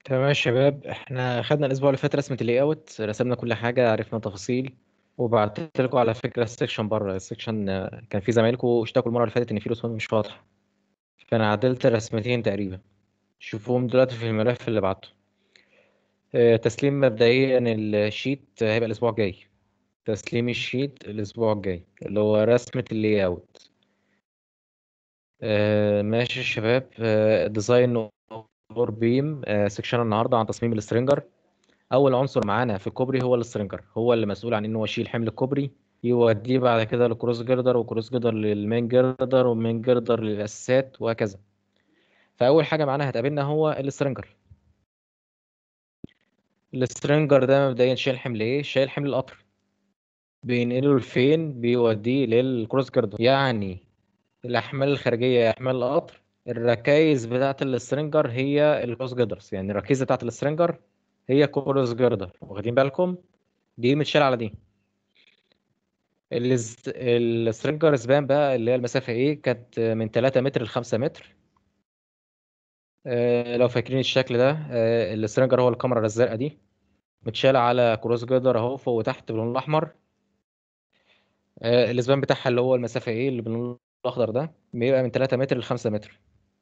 تمام يا شباب احنا خدنا الاسبوع اللي فات رسمه اللاي اوت رسمنا كل حاجه عرفنا تفاصيل وبعتت لكم على فكره السكشن بره السكشن آه، كان في زمايلكم اشتكوا المره اللي فاتت ان في رسومات مش واضحه فانا عدلت رسمتين تقريبا شوفوهم دلوقتي في الملف اللي بعته آه، تسليم مبدئيا الشيت هيبقى الاسبوع الجاي تسليم الشيت الاسبوع الجاي اللي هو رسمه اللاي اوت آه، ماشي يا شباب ديزاين اور بيم سكشن النهارده عن تصميم السترنجر اول عنصر معانا في الكوبري هو السترنجر هو اللي مسؤول عن انه هو يشيل حمل الكوبري يوديه بعد كده لكروس جردر وكروس جردر للمين جردر ومين جردر للاساسات وهكذا فاول حاجه معانا هتقابلنا هو السترنجر السترنجر ده مبدئيا شايل حمل ايه شايل حمل القطر بينقله لفين بيوديه للكروس جردر يعني الاحمال الخارجيه احمال القطر الركايز بتاعت السترنجر هي الكروس جردرز يعني الركيزه بتاعت السترنجر هي كروس جردر واخدين بالكم دي متشال على دي الز- السترنجر سبان بقى اللي هي المسافه ايه كانت من 3 متر ل 5 متر آه، لو فاكرين الشكل ده آه، السترنجر هو الكاميرا الزرقاء دي متشال على كروس جردر اهو فوق وتحت باللون الاحمر آه، الاسبان بتاعها اللي هو المسافه ايه اللي باللون الاخضر ده بيبقى من 3 متر ل 5 متر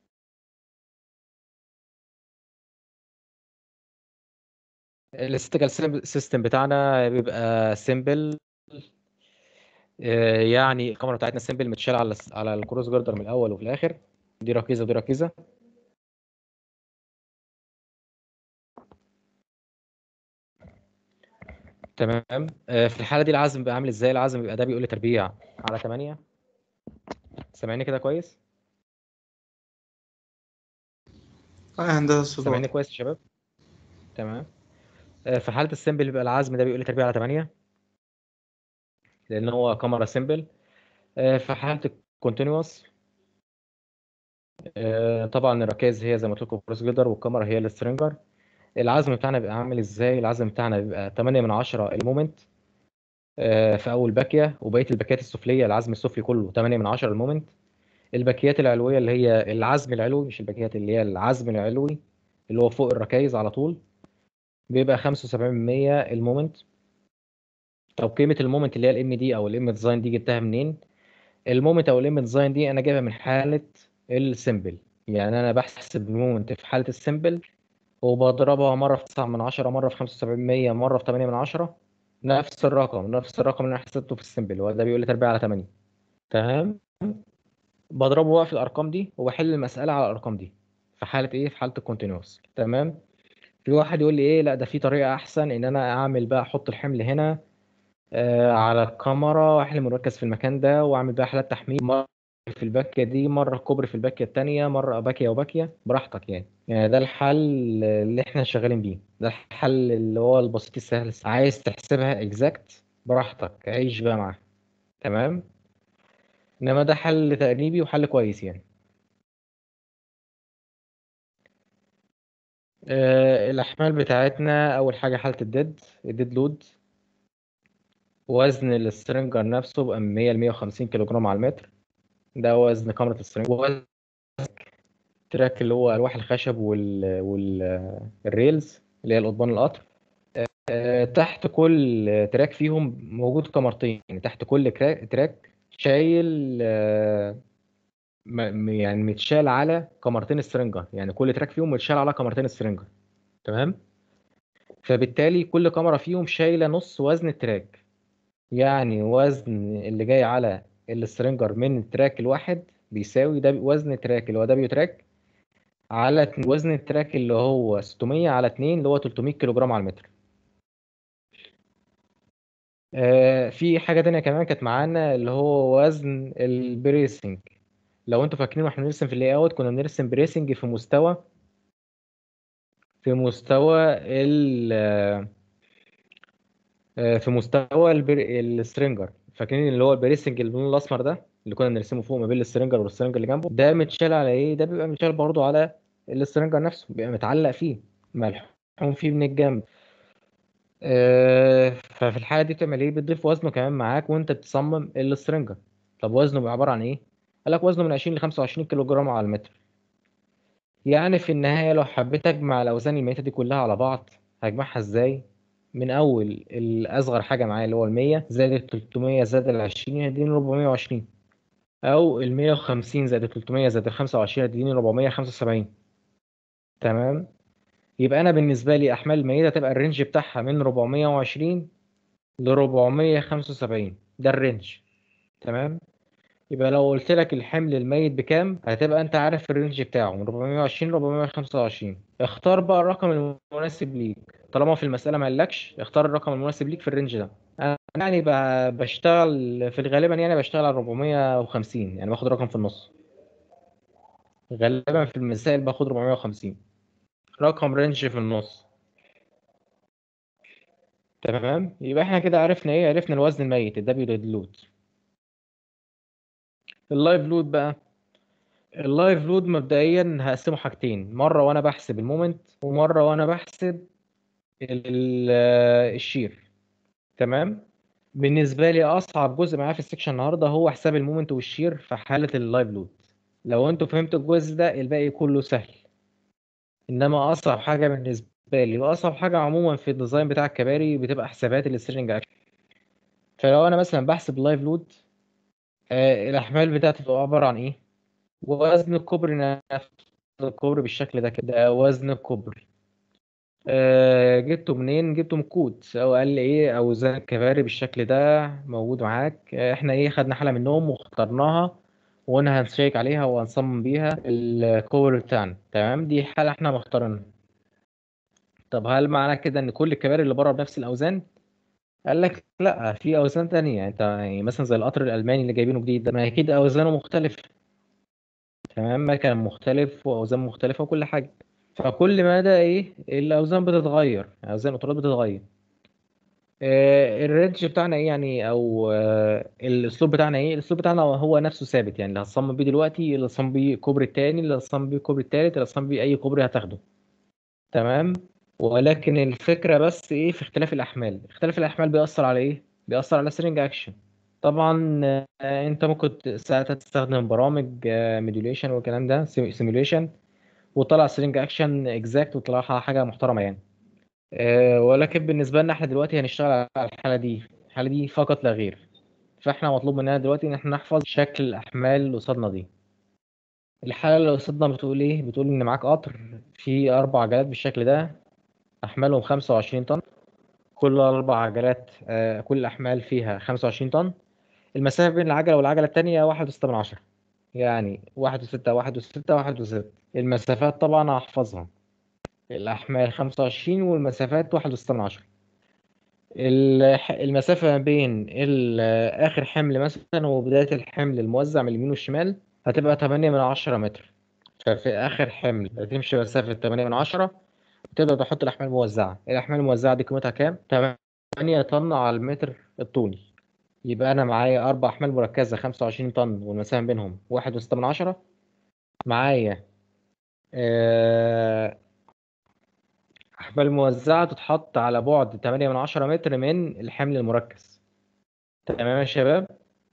الاستاتيكال سيستم بتاعنا بيبقى سيمبل يعني الكاميرا بتاعتنا سيمبل متشال على على الكروس جردر من الاول وفي الاخر دي ركيزه ودي ركيزه تمام آه، في الحاله دي العزم بيبقى عامل ازاي العزم بيبقى ده بيقول لي تربيع على 8 سامعني كده كويس اه هندسة الصوت سامعني واضح كويس يا شباب تمام آه، في حاله السيمبل بيبقى العزم ده بيقول لي تربيع على 8 لان هو كاميرا سيمبل آه، في حاله الكونتينوس طبعا الركائز هي زي ما قلت لكم كروس جدر والكاميرا هي السترنجر العزم بتاعنا بيبقى عامل ازاي العزم بتاعنا بيبقى 8 من 10 المومنت آه، في اول باكيه وبقيه الباكيات السفليه العزم السفلي كله 8 من 10 المومنت الباكيات العلويه اللي هي العزم العلوي مش الباكيات اللي هي العزم العلوي اللي هو فوق الركائز على طول بيبقى 75% المومنت طب قيمه المومنت اللي هي الام دي او الام ديزاين دي جبتها منين المومنت او الام ديزاين دي انا جايبها من حاله السيمبل يعني انا بحسب المومنت في حاله السيمبل وبضربها مره في 9 من 10 مره في 75% مره في 8 من 10 نفس الرقم نفس الرقم اللي انا حسبته في السيمبل هو ده بيقول لي تربيع على 8 تمام بضربه بقى في الارقام دي وبحل المساله على الارقام دي في حاله ايه في حاله الكونتينوس تمام في واحد يقول لي ايه لا ده في طريقه احسن ان انا اعمل بقى احط الحمل هنا آه على الكاميرا واحل مركز في المكان ده واعمل بقى حالات تحميل مره في الباكيه دي مره كوبري في الباكيه التانية مره باكيه وباكيه براحتك يعني يعني ده الحل اللي احنا شغالين بيه ده الحل اللي هو البسيط السهل عايز تحسبها اكزاكت براحتك عيش بقى معاها تمام انما ده حل تقريبي وحل كويس يعني آه، الأحمال بتاعتنا أول حاجة حالة الديد الديد لود وزن السترنجر نفسه بقى من 100 ل 150 كيلو جرام على المتر ده وزن كاميرا السترنجر وزن التراك اللي هو ألواح الخشب وال والريلز اللي هي القضبان القطر آه، تحت كل تراك فيهم موجود كاميرتين تحت كل كرا- تراك شايل آه، م- يعني متشال على كاميرتين سترنجر يعني كل تراك فيهم متشال على كاميرتين سترنجر تمام فبالتالي كل كاميرا فيهم شايله نص وزن التراك يعني وزن اللي جاي على السترنجر من التراك الواحد بيساوي ده وزن التراك اللي هو دبليو تراك على اتن- وزن التراك اللي هو 600 على 2 اللي هو 300 كيلو جرام على المتر آه في حاجة تانية كمان كانت معانا اللي هو وزن البريسنج لو انتوا فاكرين واحنا بنرسم في اللاي اوت كنا بنرسم بريسنج في مستوى في مستوى ال آه، في مستوى البر... السترنجر فاكرين اللي هو البريسنج اللي باللون الاسمر ده اللي كنا بنرسمه فوق ما بين السترنجر والسترنجر اللي جنبه ده متشال على ايه ده بيبقى متشال برضه على السترنجر نفسه بيبقى متعلق فيه ملحوم فيه من الجنب آه، ففي الحاله دي بتعمل ايه بتضيف وزنه كمان معاك وانت بتصمم السترنجر طب وزنه بيبقى عباره عن ايه قال لك وزنه من 20 ل 25 كيلو جرام على المتر يعني في النهاية لو حبيت أجمع الأوزان الميتة دي كلها على بعض هجمعها إزاي؟ من أول الأصغر حاجة معايا اللي هو المية زائد التلتمية زائد العشرين يديني ربعمية وعشرين أو المية وخمسين زائد التلتمية زائد الخمسة وعشرين يديني ربعمية خمسة وسبعين تمام يبقى أنا بالنسبة لي أحمال الميتة تبقى الرينج بتاعها من ربعمية وعشرين لربعمية خمسة وسبعين ده الرينج تمام يبقى لو قلت لك الحمل الميت بكام هتبقى انت عارف الرينج بتاعه من 420 ل 425 اختار بقى الرقم المناسب ليك طالما في المسألة ما قالكش اختار الرقم المناسب ليك في الرينج ده انا يعني ب- بشتغل في الغالبا يعني بشتغل على 450 يعني باخد رقم في النص غالبا في المسائل باخد 450 رقم رينج في النص تمام يبقى احنا كده عرفنا ايه عرفنا الوزن الميت الدبليو لود اللايف لود بقى اللايف لود مبدئيا هقسمه حاجتين مره وانا بحسب المومنت ومره وانا بحسب ال- الشير تمام بالنسبه لي اصعب جزء معايا في السكشن النهارده هو حساب المومنت والشير في حاله اللايف لود لو انتوا فهمتوا الجزء ده الباقي كله سهل انما اصعب حاجه بالنسبه لي واصعب حاجه عموما في الديزاين بتاع الكباري بتبقى حسابات السترنج اكشن فلو انا مثلا بحسب لايف لود آه الاحمال بتاعتي بتبقى عباره عن ايه وزن الكوبري نفسه الكوبري بالشكل ده كده ده وزن الكوبري آه جبته منين جبته من الكود او قال لي ايه اوزان الكباري بالشكل ده موجود معاك آه احنا ايه خدنا حالة منهم واخترناها وقلنا هنشيك عليها وهنصمم بيها الكوبري بتاعنا تمام دي حالة احنا مختارينها طب هل معنى كده ان كل الكباري اللي بره بنفس الاوزان قال لك لا في اوزان تانية انت يعني مثلا زي القطر الالماني اللي جايبينه جديد ده ما اكيد اوزانه مختلفة تمام مكان مختلف واوزان مختلفة وكل حاجة فكل مدى ايه الاوزان بتتغير اوزان القطارات بتتغير آه، الرينج بتاعنا ايه يعني او آه، الاسلوب بتاعنا ايه الاسلوب بتاعنا هو نفسه ثابت يعني اللي هتصمم بيه دلوقتي اللي هتصمم بيه الكوبري التاني اللي هتصمم بيه الكوبري التالت اللي هتصمم بيه اي كوبري هتاخده تمام ولكن الفكرة بس ايه في اختلاف الاحمال اختلاف الاحمال بيأثر على ايه بيأثر على سرنج اكشن طبعا آه، انت ممكن ت- ساعتها تستخدم برامج ميديوليشن والكلام ده سيميوليشن وطلع سرنج اكشن اكزاكت وطلعها حاجة محترمة يعني آه، ولكن بالنسبة لنا احنا دلوقتي هنشتغل على الحالة دي الحالة دي فقط لا غير فاحنا مطلوب مننا دلوقتي ان احنا نحفظ شكل الاحمال اللي قصادنا دي الحالة اللي قصادنا بتقول ايه بتقول ان معاك قطر فيه اربع عجلات بالشكل ده احمالهم 25 طن كل اربع عجلات آه، كل الاحمال فيها 25 طن المسافة بين العجلة والعجلة التانية واحد وستة من عشرة يعني واحد وستة واحد وستة واحد وستة المسافات طبعا هحفظها الأحمال خمسة وعشرين والمسافات واحد وستة من عشرة الح- المسافة ما بين ال- آخر حمل مثلا وبداية الحمل الموزع من اليمين والشمال هتبقى تمانية من عشرة متر ففي آخر حمل هتمشي مسافة تمانية من عشرة تقدر تحط الأحمال الموزعة الأحمال الموزعة دي قيمتها كام؟ تمانية طن على المتر الطولي يبقى أنا معايا أربع أحمال مركزة خمسة وعشرين طن والمسافة بينهم واحد وستة من عشرة معايا آه، أحمال موزعة تتحط على بعد 8 من 10 متر من الحمل المركز تمام يا شباب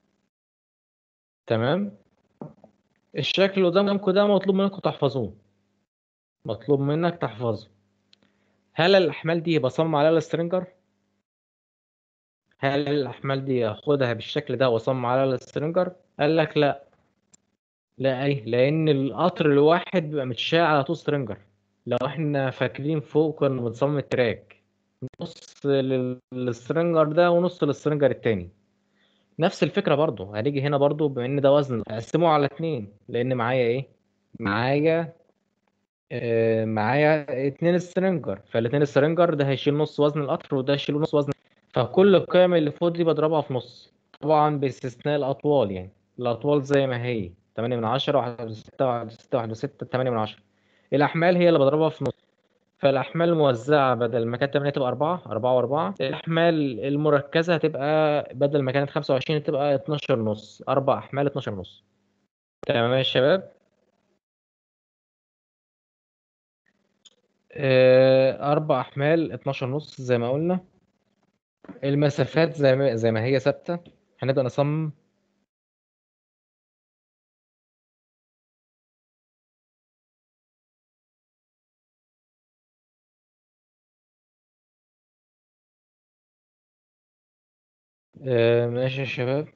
تمام الشكل اللي قدامكم ده مطلوب منكم تحفظوه مطلوب منك تحفظه هل الأحمال دي بصمم عليها السترنجر هل الأحمال دي أخدها بالشكل ده وأصمم عليها السترنجر قال لك لا لا أي لأن القطر الواحد بيبقى متشال على طول سترنجر لو احنا فاكرين فوق كنا بنصمم التراك نص للسترنجر ده ونص للسترنجر التاني نفس الفكرة برضو هنيجي هنا برضو بما ان ده وزن هقسمه على اتنين لان معايا ايه معايا آه معايا اتنين سترنجر فالاتنين سترنجر ده هيشيل نص وزن القطر وده هيشيل نص وزن فكل القيم اللي فوق دي بضربها في نص طبعا باستثناء الاطوال يعني الاطوال زي ما هي 8 من 10 1 6 1 6 1 6 8 من 10 الاحمال هي اللي بضربها في نص فالأحمال الموزعة بدل ما كانت 8 تبقى 4 4 و4 الأحمال المركزة هتبقى بدل ما كانت 25 تبقى 12 ونص أربع أحمال 12 ونص تمام يا شباب آه، أربع أحمال 12 ونص زي ما قلنا المسافات زي ما زي ما هي ثابتة هنبدأ نصمم آه، ماشي يا شباب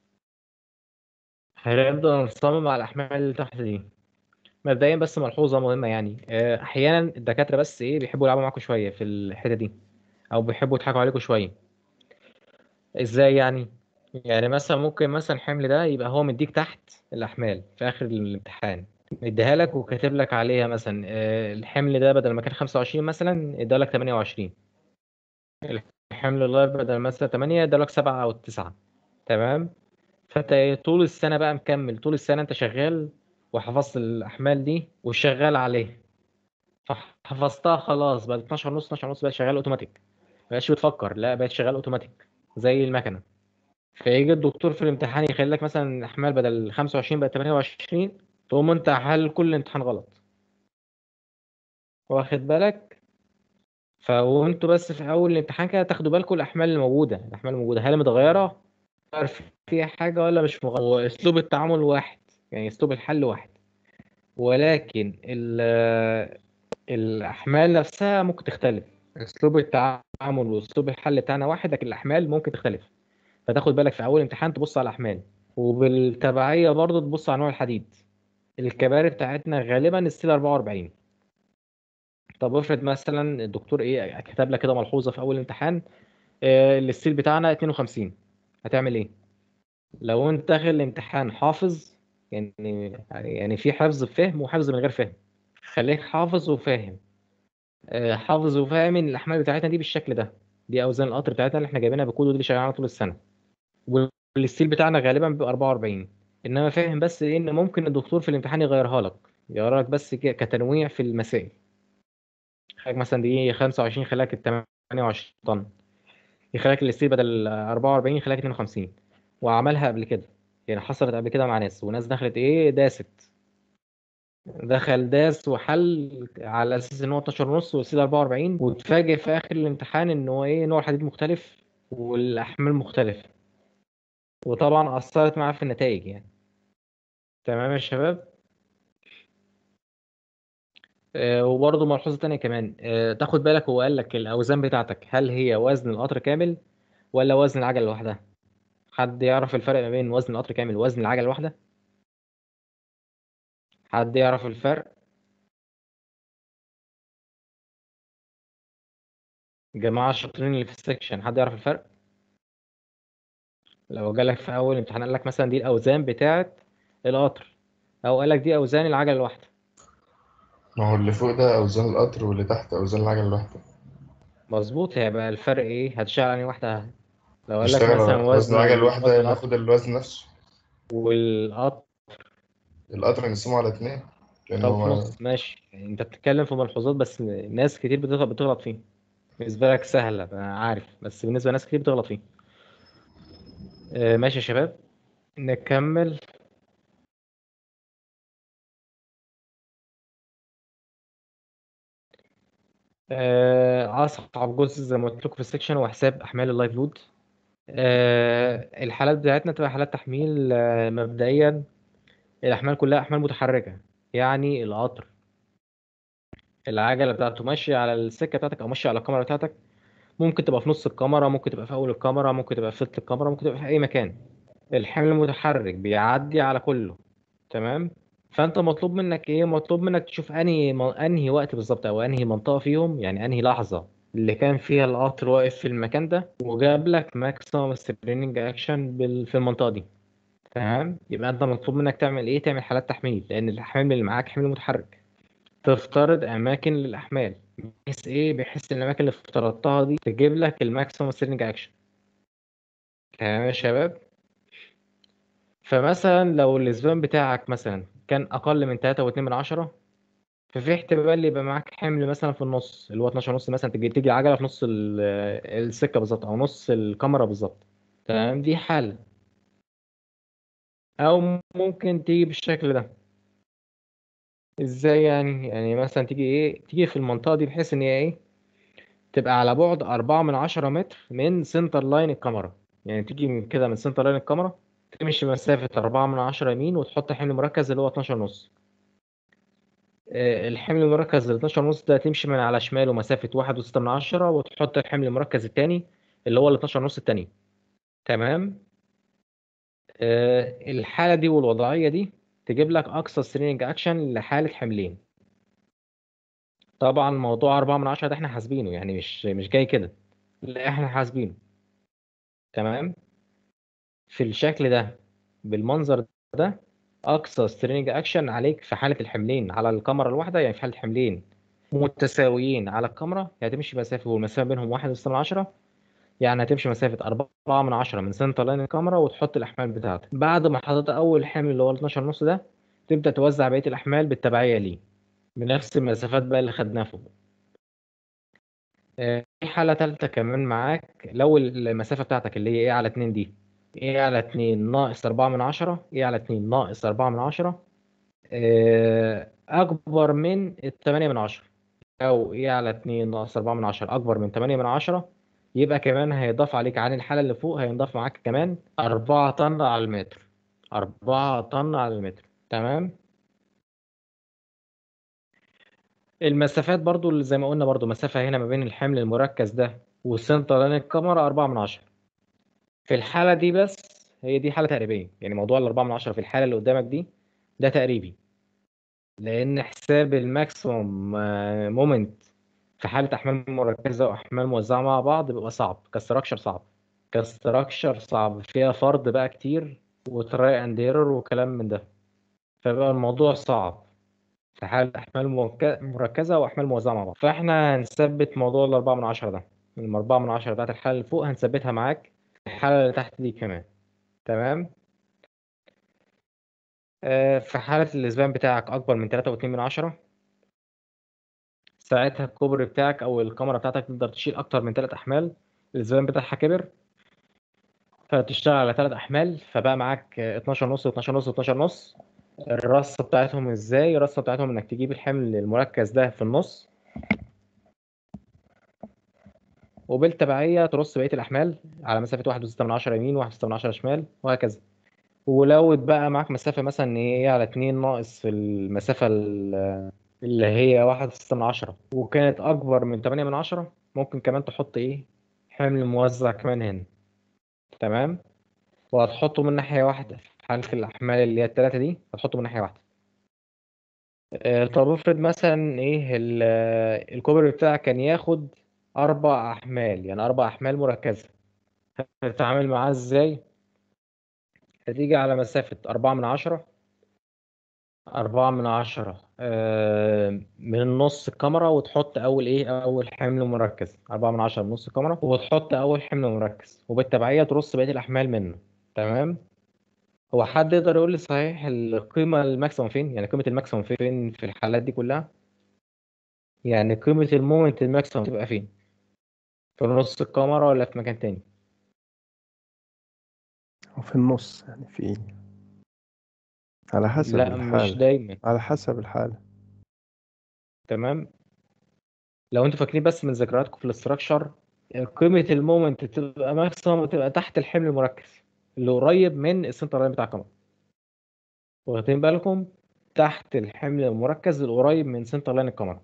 هنبدأ نصمم على الأحمال اللي تحت دي مبدئيا بس ملحوظة مهمة يعني آه، أحيانا الدكاترة بس إيه بيحبوا يلعبوا معاكم شوية في الحتة دي أو بيحبوا يضحكوا عليكم شوية إزاي يعني؟ يعني مثلا ممكن مثلا الحمل ده يبقى هو مديك تحت الأحمال في آخر الامتحان مديها لك وكاتب لك عليها مثلا آه، الحمل ده بدل ما كان 25 مثلا ادالك 28 الحمل الله بدل مثلا 8 ادالك 7 أو 9 تمام فانت إيه طول السنه بقى مكمل طول السنه انت شغال وحفظت الاحمال دي وشغال عليها فحفظتها خلاص بقى 12 ونص 12 ونص بقى شغال اوتوماتيك ما بقاش بتفكر لا بقت شغال اوتوماتيك زي المكنه فيجي الدكتور في الامتحان يخلي لك مثلا الاحمال بدل 25 بقت 28 تقوم انت حل كل الامتحان غلط واخد بالك فوانتوا بس في اول الامتحان كده تاخدوا بالكم الاحمال الموجوده الاحمال الموجوده هل متغيره فيها حاجه ولا مش مغيره واسلوب التعامل واحد يعني اسلوب الحل واحد ولكن ال- الأحمال نفسها ممكن تختلف أسلوب التعامل وأسلوب الحل بتاعنا واحد لكن الأحمال ممكن تختلف فتاخد بالك في أول امتحان تبص على الأحمال وبالتبعية برضه تبص على نوع الحديد الكباري بتاعتنا غالبا الستيل 44 طب افرض مثلا الدكتور ايه كتب لك كده ملحوظة في أول امتحان آه، الستيل بتاعنا 52 هتعمل ايه؟ لو انت داخل الامتحان حافظ يعني يعني في حفظ بفهم وحفظ من غير فهم خليك حافظ وفاهم آه، حافظ وفاهم ان الاحمال بتاعتنا دي بالشكل ده دي اوزان القطر بتاعتنا اللي احنا جايبينها بكود ودي اللي شغالة طول السنه والستيل بتاعنا غالبا بيبقى 44 انما فاهم بس إيه ان ممكن الدكتور في الامتحان يغيرها لك يغيرها لك بس ك- كتنويع في المسائل خليك مثلا دي 25 خلاك 28 طن يخليك الستيل بدل 44 يخليك 52 وعملها قبل كده يعني حصلت قبل كده مع ناس وناس دخلت ايه داست دخل داس وحل على اساس ان هو 12 ونص وسيد 44 واتفاجئ في اخر الامتحان ان هو ايه نوع الحديد مختلف والاحمال مختلفه وطبعا اثرت معاه في النتائج يعني تمام يا شباب آه وبرضه ملحوظه تانية كمان آه تاخد بالك هو قال لك الاوزان بتاعتك هل هي وزن القطر كامل ولا وزن العجله لوحدها حد يعرف الفرق ما بين وزن القطر كامل ووزن العجله لوحدها حد يعرف الفرق جماعه الشاطرين اللي في السكشن حد يعرف الفرق لو جالك في اول امتحان قال لك مثلا دي الاوزان بتاعه القطر او قال لك دي اوزان العجله الواحده ما هو اللي فوق ده أوزان القطر واللي تحت أوزان العجلة الواحدة مظبوط هيبقى الفرق ايه هتشتغل على واحده لو قال لك نشتغل مثلا على وزن وزن العجلة ال- وزن الواحدة القطر ناخد الوزن نفسه والقطر القطر نقسمه على اتنين طب لأنه في ما نص ماشي انت بتتكلم في ملحوظات بس ناس كتير بتغلط بتغلط فيه بالنسبه لك سهله انا عارف بس بالنسبه لناس كتير بتغلط فيه آه، ماشي يا شباب نكمل آه، اصعب جزء زي ما قلت لكم في السكشن هو حساب احمال اللايف لود آه، الحالات بتاعتنا تبقى حالات تحميل آه، مبدئيا الأحمال كلها أحمال متحركة يعني القطر العجلة بتاعته ماشية على السكة بتاعتك أو ماشية على الكاميرا بتاعتك ممكن تبقى في نص الكاميرا ممكن تبقى في أول الكاميرا ممكن تبقى في وسط الكاميرا ممكن تبقى في أي مكان الحمل المتحرك بيعدي على كله تمام فأنت مطلوب منك إيه مطلوب منك تشوف أنهي أنهي وقت بالظبط أو أنهي منطقة فيهم يعني أنهي لحظة اللي كان فيها القطر واقف في المكان ده وجاب لك ماكسيمم سبرينج أكشن في المنطقة دي تمام يبقى انت مطلوب منك تعمل ايه تعمل حالات تحميل لان الحمل اللي معاك حمل متحرك تفترض اماكن للاحمال بحيث ايه بحيث الاماكن اللي افترضتها دي تجيب لك الماكسيموم ستيرنج اكشن تمام يا شباب فمثلا لو الاسبان بتاعك مثلا كان اقل من 3.2 من عشرة ففي احتمال يبقى معاك حمل مثلا في النص اللي هو 12 ونص مثلا تجي تيجي العجله في نص ال- السكه بالظبط او نص الكاميرا بالظبط تمام دي حاله او ممكن تيجي بالشكل ده ازاي يعني يعني مثلا تيجي ايه تيجي في المنطقة دي بحيث ان هي ايه تبقى على بعد أربعة من عشرة متر من سنتر لاين الكاميرا يعني تيجي من كده من سنتر لاين الكاميرا تمشي مسافة أربعة من عشرة يمين وتحط حمل مركز اللي هو 12 ونص آه، الحمل المركز اللي 12 ونص ده تمشي من على شماله مسافة واحد وستة من عشرة وتحط الحمل المركز التاني اللي هو ال 12 ونص التاني تمام آه، الحالة دي والوضعية دي تجيب لك أقصى سترينج أكشن لحالة حملين طبعا موضوع أربعة من عشرة ده احنا حاسبينه يعني مش مش جاي كده لا احنا حاسبينه تمام في الشكل ده بالمنظر ده أقصى سترينج أكشن عليك في حالة الحملين على الكاميرا الواحدة يعني في حالة حملين متساويين على الكاميرا يعني هتمشي مسافة والمسافة بينهم واحد وستة من عشرة يعني هتمشي مسافة أربعة من عشرة من سنتر لاين الكاميرا وتحط الأحمال بتاعتك بعد ما حطيت أول حمل اللي هو 12 ونص ده تبدأ توزع بقية الأحمال بالتبعية ليه بنفس المسافات بقى اللي خدناها فوق آه، في حالة تالتة كمان معاك لو المسافة بتاعتك اللي هي ايه على اتنين دي ايه على اتنين ناقص أربعة من عشرة ايه على اتنين ناقص أربعة من عشرة آه، أكبر من التمانية من عشرة أو ايه على اتنين ناقص أربعة من عشرة أكبر من تمانية من عشرة يبقى كمان هيضاف عليك عن الحالة اللي فوق هينضاف معاك كمان أربعة طن على المتر أربعة طن على المتر تمام المسافات برضو اللي زي ما قلنا برضو مسافة هنا ما بين الحمل المركز ده والسنتر لاين الكاميرا أربعة من عشرة في الحالة دي بس هي دي حالة تقريبية يعني موضوع الأربعة من عشرة في الحالة اللي قدامك دي ده تقريبي لأن حساب الماكسيموم مومنت في حالة أحمال مركزة وأحمال موزعة مع بعض بيبقى صعب كستراكشر صعب كستراكشر صعب فيها فرض بقى كتير وتراي اند ايرور وكلام من ده فبقى الموضوع صعب في حالة أحمال موك- مركزة وأحمال موزعة مع بعض فإحنا هنثبت موضوع الأربعة من عشرة ده الأربعة من عشرة بتاعت الحالة اللي فوق هنثبتها معاك في الحالة اللي تحت دي كمان تمام آه، في حالة الإسبان بتاعك أكبر من تلاتة واتنين من عشرة ساعتها الكوبري بتاعك أو الكاميرا بتاعتك تقدر تشيل أكتر من تلات أحمال الإسبان بتاعها كبر فتشتغل على تلات أحمال فبقى معاك آه، 12 نص 12 نص 12 نص الرصة بتاعتهم ازاي الرصة بتاعتهم انك تجيب الحمل المركز ده في النص وبالتبعية ترص بقية الأحمال على مسافة واحد وستة من عشرة يمين واحد وستة من عشرة شمال وهكذا ولو اتبقى معاك مسافة مثلا ايه على اتنين ناقص في المسافة ال- اللي هي واحد وستة من عشرة وكانت أكبر من تمانية من عشرة ممكن كمان تحط ايه حمل موزع كمان هنا تمام وهتحطه من ناحية واحدة في حالة الأحمال اللي هي التلاتة دي هتحطه من ناحية واحدة آه، طب افرض مثلا ايه ال- آه، الكوبري بتاعك كان ياخد أربع أحمال يعني أربع أحمال مركزة هتتعامل معاه ازاي؟ هتيجي على مسافة أربعة من عشرة أربعة من عشرة آه، من نص الكاميرا وتحط أول إيه أول حمل مركز أربعة من عشرة من نص الكاميرا وتحط أول حمل مركز وبالتبعية ترص بقية الأحمال منه تمام؟ هو حد يقدر يقول لي صحيح القيمة الماكسيموم فين؟ يعني قيمة الماكسيموم فين في الحالات دي كلها؟ يعني قيمة المومنت الماكسيموم تبقى فين؟ في نص الكاميرا ولا في مكان تاني؟ وفي النص يعني في على حسب لا مش الحالة دايما على حسب الحالة تمام لو انتوا فاكرين بس من ذكرياتكم في الاستراكشر قيمة المومنت تبقى ماكسيموم تبقى تحت الحمل المركز اللي قريب من السنتر لاين بتاع الكاميرا واخدين بالكم تحت الحمل المركز القريب من سنتر لاين الكاميرا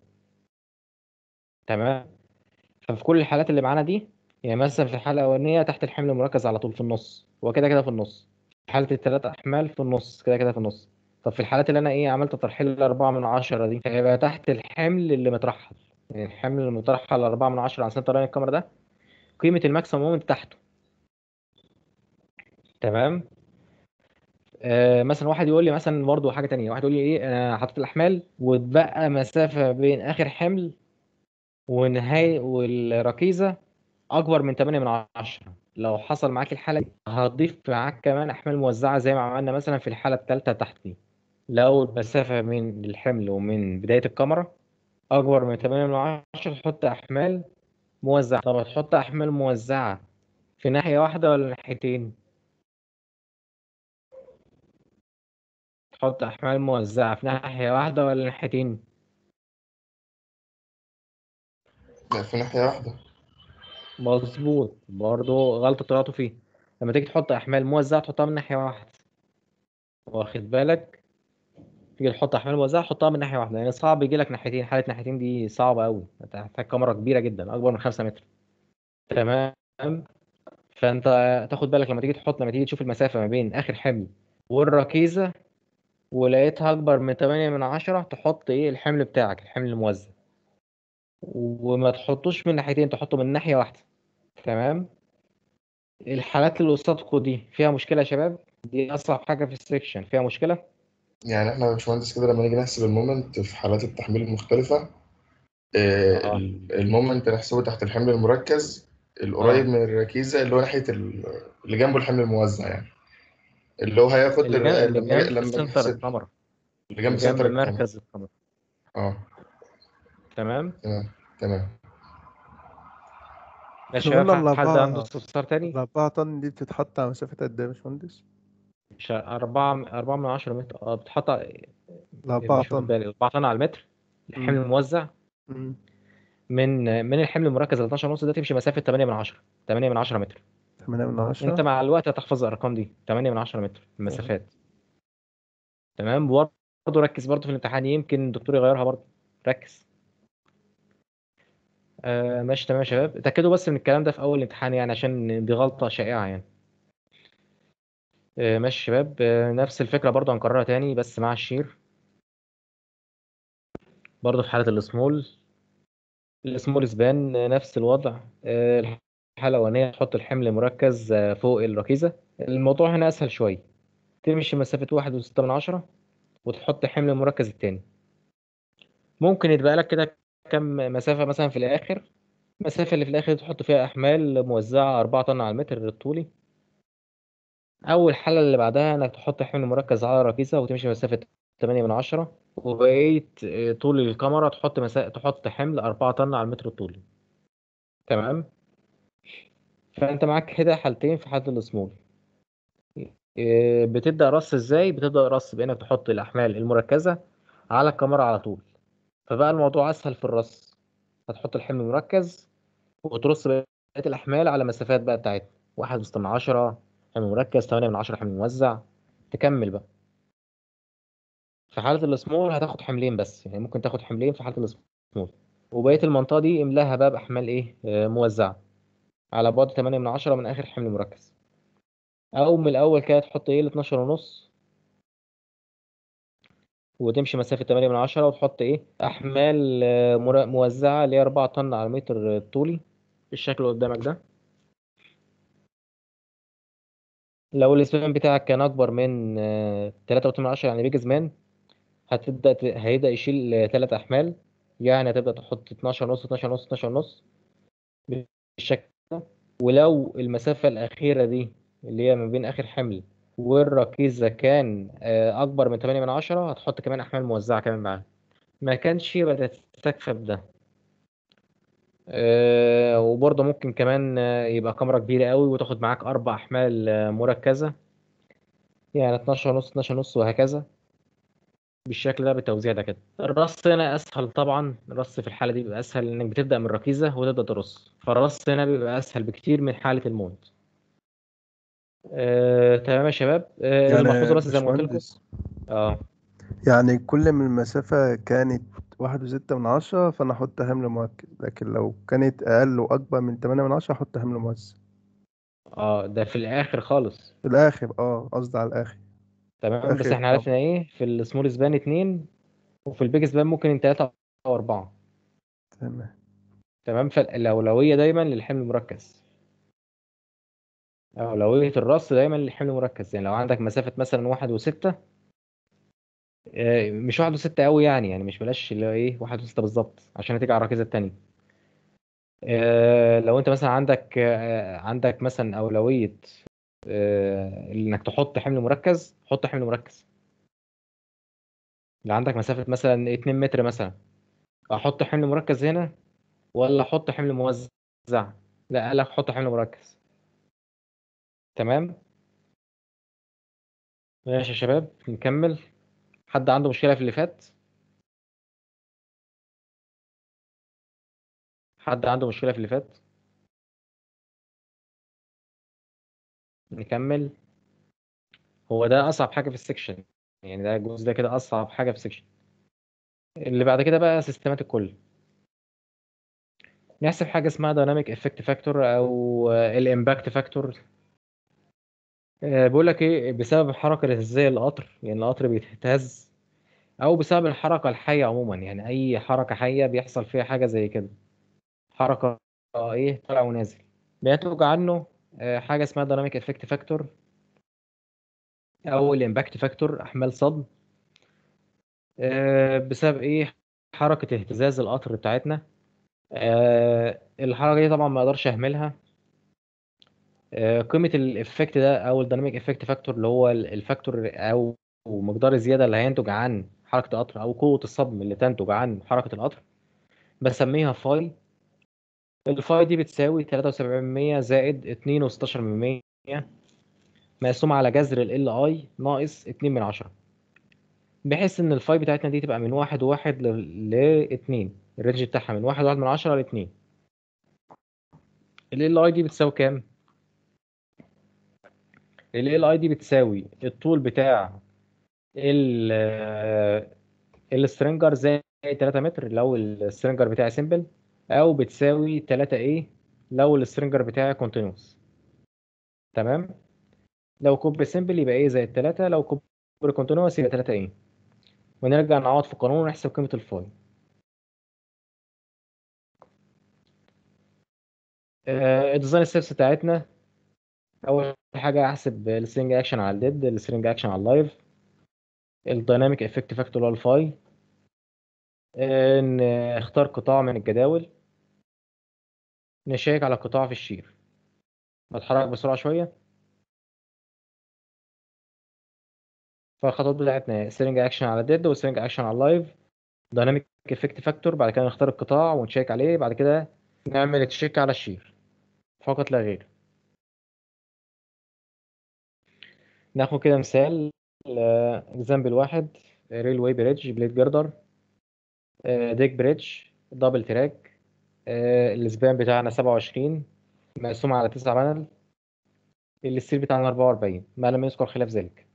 تمام ففي كل الحالات اللي معانا دي يعني مثلا في الحالة الأولانية تحت الحمل المركز على طول في النص هو كده كده في النص في حالة التلات أحمال في النص كده كده في النص طب في الحالات اللي أنا إيه عملت ترحيل الأربعة من عشرة دي هيبقى تحت الحمل اللي مترحل يعني الحمل اللي مترحل أربعة من عشرة عن سنتر لاين الكاميرا ده قيمة الماكسيمم مومنت تحته تمام آه مثلا واحد يقول لي مثلا برضه حاجة تانية واحد يقول لي إيه أنا حطيت الأحمال واتبقى مسافة بين آخر حمل ونهاية والركيزة أكبر من 8 من عشرة لو حصل معاك الحالة دي هتضيف معاك كمان أحمال موزعة زي ما عملنا مثلا في الحالة التالتة تحت دي لو المسافة من الحمل ومن بداية الكاميرا أكبر من 8 من عشرة تحط أحمال موزعة طب هتحط أحمال موزعة في ناحية واحدة ولا ناحيتين؟ تحط أحمال موزعة في ناحية واحدة ولا ناحيتين؟ لا في ناحية واحدة مظبوط برضه غلطة طلعتوا فيه لما تيجي تحط أحمال موزعة تحطها من ناحية واحدة واخد بالك تيجي تحط أحمال موزعة حطها من ناحية واحدة يعني صعب يجي لك ناحيتين حالة ناحيتين دي صعبة أوي هتحتاج كاميرا كبيرة جدا أكبر من خمسة متر تمام فانت تاخد بالك لما تيجي تحط لما تيجي تشوف المسافه ما بين اخر حمل والركيزه ولقيتها اكبر من 8 من عشرة تحط ايه الحمل بتاعك الحمل الموزع وما تحطوش من ناحيتين تحطه من ناحيه واحده تمام الحالات اللي قصادكم دي فيها مشكله يا شباب دي اصعب حاجه في السكشن فيها مشكله يعني احنا يا باشمهندس كده لما نيجي نحسب المومنت في حالات التحميل المختلفة آه، آه. ال- المومنت نحسبه تحت الحمل المركز القريب من الركيزة اللي هو ناحية ال- اللي جنبه الحمل الموزع يعني اللي هو هياخد اللي ال- جنب اللي لما جنب لما سنتر نحسب الكاميرا اللي جنب اللي جنب سنتر الكاميرا مركز الكاميرا اه تمام تمام تمام ماشي احنا يا قلنا شباب حد الأربعة عنده استفسار تاني الأربعة طن دي بتتحط على مسافة قد إيه يا باشمهندس؟ مش أربعة أربعة من عشرة متر اه بتحط على- الأربعة مش واخد طن بالي أربعة طن على المتر الحمل مم. الموزع مم. من من الحمل المركز ل 12 ونص ده تمشي مسافة 8 من 10 8 من 10 متر تمانية من انت عشرة مع الوقت هتحفظ الارقام دي 8 من 10 متر المسافات تمام برضه ركز برضه في الامتحان يمكن الدكتور يغيرها برضه ركز آه ماشي تمام يا شباب اتاكدوا بس من الكلام ده في اول الامتحان يعني عشان دي غلطة شائعة يعني آه ماشي يا شباب آه نفس الفكرة برضه هنكررها تاني بس مع الشير برضه في حالة السمول السمول سبان آه، نفس الوضع آه، الحالة الأولانية تحط الحمل مركز آه، فوق الركيزة الموضوع هنا أسهل شوية تمشي مسافة واحد وستة من عشرة وتحط حمل مركز التاني ممكن يتبقى لك كده كم مسافة مثلا في الآخر المسافة اللي في الآخر دي تحط فيها أحمال موزعة أربعة طن على المتر الطولي أو الحالة اللي بعدها إنك تحط حمل مركز على الركيزة وتمشي مسافة تمانية من عشرة وبقية آه، طول الكاميرا تحط مسا... تحط حمل أربعة طن على المتر الطولي تمام فأنت معاك كده حالتين في حالة السمول إيه، بتبدأ رص ازاي بتبدأ رص بانك تحط الاحمال المركزة على الكاميرا على طول فبقى الموضوع اسهل في الرص هتحط الحمل مركز وترص بقية الاحمال على مسافات بقى بتاعتها واحد وستة من عشرة حمل مركز تمانية من عشرة حمل موزع تكمل بقى في حالة السمول هتاخد حملين بس يعني ممكن تاخد حملين في حالة السمول وبقية المنطقة دي املاها بقى بأحمال ايه آه، موزعة على بعد تمانية من عشرة من آخر حمل مركز أو من الأول كده تحط ايه الاتناشر ونص وتمشي مسافة 8 من عشرة وتحط ايه أحمال آه، مرا- موزعة اللي هي 4 طن على المتر الطولي بالشكل اللي قدامك ده لو الاسبان بتاعك كان أكبر من آه، 3 من عشرة يعني بيج زمان هتبدأ ت- هيبدأ يشيل آه، تلات أحمال يعني هتبدأ تحط 12 ونص 12 ونص 12 ونص بالشكل ده ولو المسافة الأخيرة دي اللي هي ما بين آخر حمل والركيزة كان آه، أكبر من 8 من عشرة هتحط كمان أحمال موزعة كمان معاها ما كانش يبقى تستكفى بده آه، وبرضه ممكن كمان آه، يبقى كاميرا كبيرة قوي وتاخد معاك أربع أحمال آه، مركزة يعني 12 ونص 12 ونص وهكذا بالشكل ده بالتوزيع ده كده الرص هنا أسهل طبعا الرص في الحالة دي بيبقى أسهل إنك بتبدأ من الركيزة وتبدأ ترص فالرص هنا بيبقى أسهل بكتير من حالة المونت آه، تمام يا شباب آه، يعني الملحوظة بس زي ما قلت لكم باشمهندس اه يعني كل ما المسافة كانت واحد وستة من عشرة فأنا أحط حمل مركز لكن لو كانت أقل وأكبر من تمانية من عشرة أحط حمل موزع اه ده في الآخر خالص في الآخر اه قصدي على الآخر تمام بس آخر احنا طب عرفنا ايه في السمول سبان اتنين وفي البيج سبان ممكن تلاتة أو أربعة تمام تمام فالأولوية دايما للحمل المركز أولوية الرص دايما للحمل المركز يعني لو عندك مسافة مثلا واحد وستة آه، مش واحد وستة أوي يعني يعني مش بلاش اللي هو ايه واحد وستة بالظبط عشان هتيجي على الركيزة التانية آه، لو انت مثلا عندك آه، عندك مثلا أولوية آه، انك تحط حمل مركز حط حمل مركز لو عندك مسافة مثلا 2 متر مثلا احط حمل مركز هنا ولا احط حمل موزع لا قال لك حط حمل مركز تمام ماشي يا شباب نكمل حد عنده مشكلة في اللي فات حد عنده مشكلة في اللي فات نكمل هو ده اصعب حاجة في السكشن يعني ده الجزء ده كده اصعب حاجة في السكشن اللي بعد كده بقى سيستمات الكل نحسب حاجه اسمها دايناميك افكت فاكتور او الامباكت فاكتور بيقول لك ايه بسبب الحركه الاهتزازيه للقطر يعني القطر بيتهز او بسبب الحركه الحيه عموما يعني اي حركه حيه بيحصل فيها حاجه زي كده حركه ايه طالع ونازل بينتج عنه آه، حاجه اسمها دايناميك افكت فاكتور او الامباكت فاكتور احمال صدم آه، بسبب ايه حركه اهتزاز القطر بتاعتنا آه، الحركه دي طبعا ما اقدرش اهملها آه، قيمه الافكت ده او الديناميك افكت فاكتور اللي هو ال- الفاكتور او مقدار الزياده اللي هينتج عن حركه القطر او قوه الصدم اللي تنتج عن حركه القطر بسميها فاي الفاي دي بتساوي 73% زائد 2.16% مقسوم على جذر ال اي ناقص 2 من 10 بحيث ان الفاي بتاعتنا دي تبقى من واحد وواحد ل 2 الرينج بتاعها من واحد واحد من 10 ل 2 ال اي دي بتساوي كام؟ ال اي دي بتساوي الطول بتاع ال السترنجر زائد 3 متر لو السترنجر بتاعي سيمبل او بتساوي 3 ايه لو السترنجر بتاعي كونتينوس تمام لو كوب سيمبل يبقى ايه زائد 3 لو كوب كونتينوس يبقى 3 ايه ونرجع نعوض في القانون ونحسب قيمه الفاي آه، الديزاين ستيبس بتاعتنا اول حاجه احسب السترنج اكشن على الديد السترنج اكشن على اللايف الدايناميك افكت فاكتور اللي هو الفاي آه، نختار قطاع من الجداول نشيك على قطاع في الشير نتحرك بسرعه شويه فالخطوات بتاعتنا سترنج اكشن على الديد وسترنج اكشن على اللايف دايناميك افكت فاكتور بعد كده نختار القطاع ونشيك عليه بعد كده نعمل تشيك على الشير فقط لا غير ناخد كده مثال اكزامبل واحد ريلوي بريدج بليد جردر ديك بريدج دبل تراك السبان بتاعنا 27 مقسوم على 9 بانل الستيل بتاعنا 44 ما لم يذكر خلاف ذلك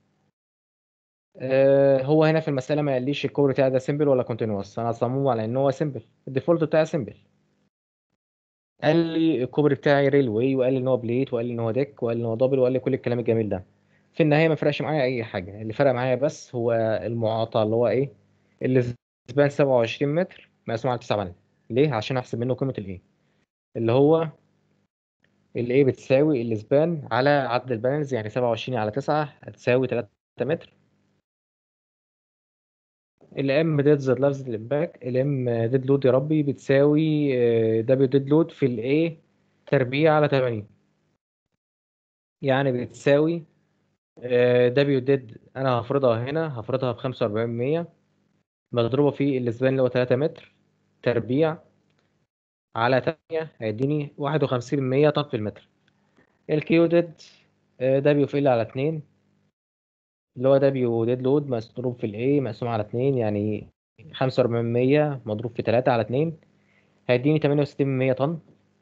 آه، هو هنا في المسألة ما قاليش الكور بتاعي ده سيمبل ولا كونتينوس أنا صممه على إن هو سيمبل الديفولت بتاعي سيمبل قال لي الكوبري بتاعي ريلوي وقال لي إن هو بليت وقال لي إن هو ديك وقال لي إن هو دبل وقال لي كل الكلام الجميل ده في النهاية ما فرقش معايا أي حاجة اللي فرق معايا بس هو المعاطى اللي هو إيه اللي سبان 27 متر مقسوم على 9 بانل ليه؟ عشان أحسب منه قيمة الإيه اللي هو الايه بتساوي الاسبان على عدد البانلز يعني 27 على 9 هتساوي 3 متر الام ديد زائد لفظ الامباك الام ديد لود يا ربي بتساوي دبليو ديد لود في الايه تربيع على 80 يعني بتساوي دبليو ديد انا هفرضها هنا هفرضها ب 45% مضروبة في الاسبان اللي هو 3 متر تربيع على 8 هيديني 51% طن في المتر الكيو ديد دبليو في ال على 2 اللي هو دبليو ديد لود مضروب في الاي مقسوم على 2 يعني 45% مضروب في 3 على 2 هيديني 68% طن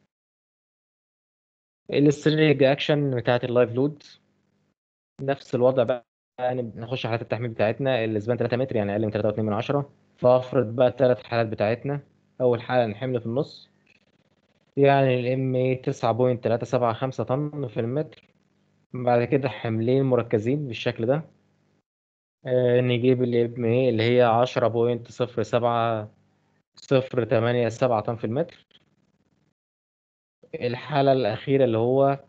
السترينج اكشن بتاعت اللايف لود نفس الوضع بقى يعني نخش حالات التحميل بتاعتنا الاسبان 3 متر يعني اقل من 3.2 من 10 فافرض بقى الثلاث حالات بتاعتنا اول حاله الحمل في النص يعني الام 9.375 طن في المتر بعد كده حملين مركزين بالشكل ده آه، نجيب الام اللي هي 10.07 صفر تمانية سبعة طن في المتر الحالة الأخيرة اللي هو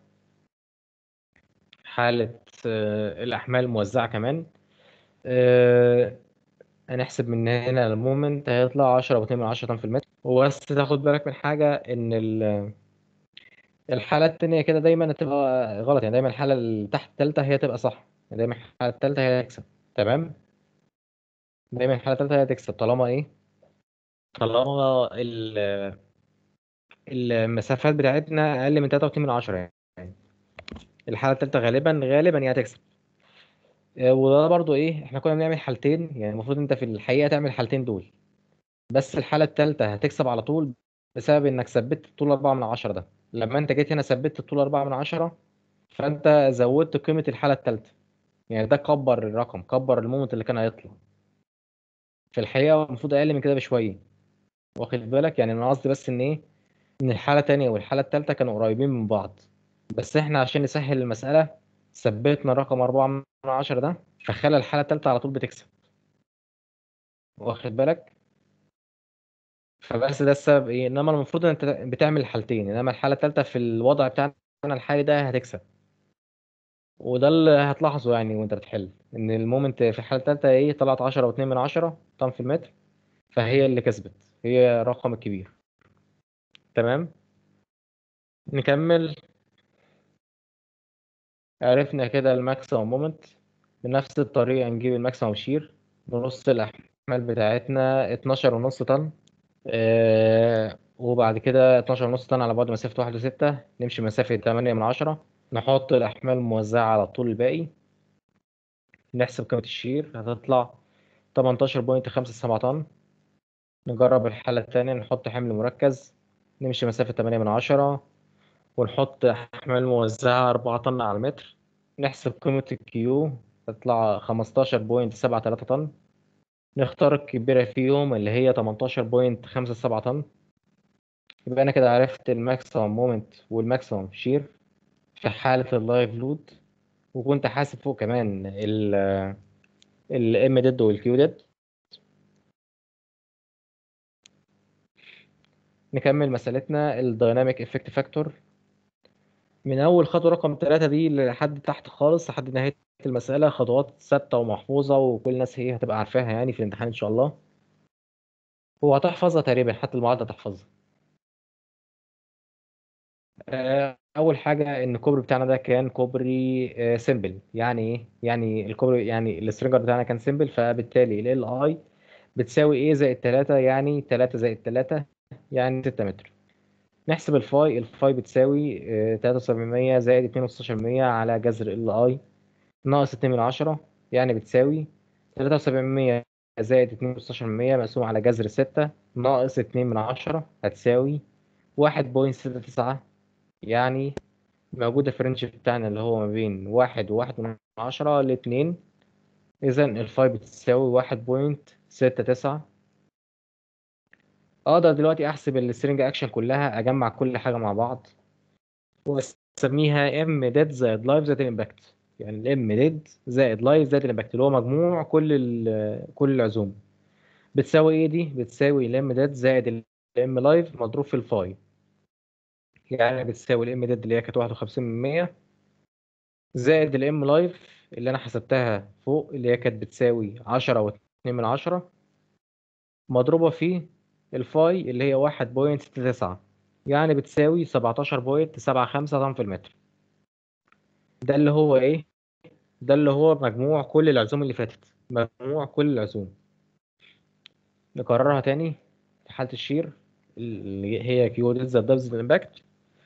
حالة آه، الأحمال الموزعة كمان آه، هنحسب من هنا المومنت هيطلع عشرة واتنين من عشرة طن في المتر وبس تاخد بالك من حاجة إن ال- الحالة التانية كده دايما هتبقى غلط يعني دايما الحالة اللي تحت التالتة هي تبقى صح يعني دايما الحالة التالتة هي تكسب تمام دايما الحالة التالتة هي تكسب طالما إيه طالما ال- المسافات بتاعتنا أقل من تلاتة واتنين من عشرة يعني الحالة التالتة غالبا غالبا هي هتكسب آه، وده برضو ايه احنا كنا بنعمل حالتين يعني المفروض انت في الحقيقة تعمل الحالتين دول بس الحالة التالتة هتكسب على طول بسبب انك ثبت الطول أربعة من عشرة ده لما انت جيت هنا ثبت الطول أربعة من عشرة فانت زودت قيمة الحالة التالتة يعني ده كبر الرقم كبر المومنت اللي كان هيطلع في الحقيقة المفروض أقل من كده بشوية واخد بالك يعني أنا قصدي بس إن إيه ان الحاله التانية والحاله التالتة كانوا قريبين من بعض بس احنا عشان نسهل المساله ثبتنا رقم أربعة من عشرة ده فخلى الحاله التالتة على طول بتكسب واخد بالك فبس ده السبب ايه انما المفروض ان انت بتعمل الحالتين انما الحاله التالتة في الوضع بتاعنا الحالي ده هتكسب وده اللي هتلاحظه يعني وانت بتحل ان المومنت في الحاله التالتة ايه طلعت 10 و2 من عشرة طن في المتر فهي اللي كسبت هي الرقم الكبير تمام نكمل عرفنا كده الماكسيمم مومنت بنفس الطريقة نجيب الماكسيمم شير بنص الأحمال بتاعتنا 12 ونص طن آه وبعد كده 12 ونص طن على بعد مسافة واحد وستة نمشي مسافة تمانية من عشرة نحط الأحمال الموزعة على الطول الباقي نحسب قيمة الشير هتطلع 18.57 طن نجرب الحالة التانية نحط حمل مركز نمشي مسافة تمانية من عشرة ونحط أحمال موزعة أربعة طن على المتر نحسب قيمة الكيو تطلع خمستاشر بوينت سبعة تلاتة طن نختار الكبيرة فيهم اللي هي تمنتاشر بوينت خمسة سبعة طن يبقى أنا كده عرفت الماكسيمم مومنت والماكسيمم شير في حالة اللايف لود وكنت حاسب فوق كمان ال الام ديد والكيو ديد نكمل مسألتنا الدايناميك افكت فاكتور من اول خطوه رقم ثلاثة دي لحد تحت خالص لحد نهايه المساله خطوات ثابته ومحفوظه وكل الناس هي هتبقى عارفاها يعني في الامتحان ان شاء الله وهتحفظها تقريبا حتى المعادله تحفظها آه، اول حاجه ان الكوبري بتاعنا ده كان كوبري سيمبل يعني ايه يعني الكوبري يعني السترينجر بتاعنا كان سيمبل فبالتالي ال اي بتساوي ايه زائد 3 يعني 3 زائد 3 يعني 6 متر نحسب الفاي الفاي بتساوي تلاتة وسبعمية زائد اتنين وستاشر مية على جذر ال اي ناقص اتنين من عشرة يعني بتساوي تلاتة وسبعمية زائد اتنين وستاشر مية مقسوم على جذر ستة ناقص اتنين من عشرة هتساوي واحد بوينت ستة تسعة يعني موجودة في الرينج بتاعنا اللي هو ما بين واحد وواحد من عشرة لاتنين إذا الفاي بتساوي واحد بوينت ستة تسعة اقدر دلوقتي احسب السترنج اكشن كلها اجمع كل حاجه مع بعض واسميها ام ديد زائد لايف زائد الامباكت يعني الام ديد زائد لايف زائد الامباكت اللي هو مجموع كل ال- كل العزوم بتساوي ايه دي بتساوي الام ديد زائد الام لايف مضروب في الفاي يعني بتساوي الام ديد اللي هي كانت 51% زائد الام لايف اللي انا حسبتها فوق اللي هي كانت بتساوي 10 و2 من عشرة مضروبة في الفاي اللي هي واحد بوينت ستة تسعة يعني بتساوي سبعتاشر بوينت سبعة خمسة طن في المتر ده اللي هو ايه ده اللي هو مجموع كل العزوم اللي فاتت مجموع كل العزوم نكررها تاني في حالة الشير اللي هي كيو ديد زائد دبز الامباكت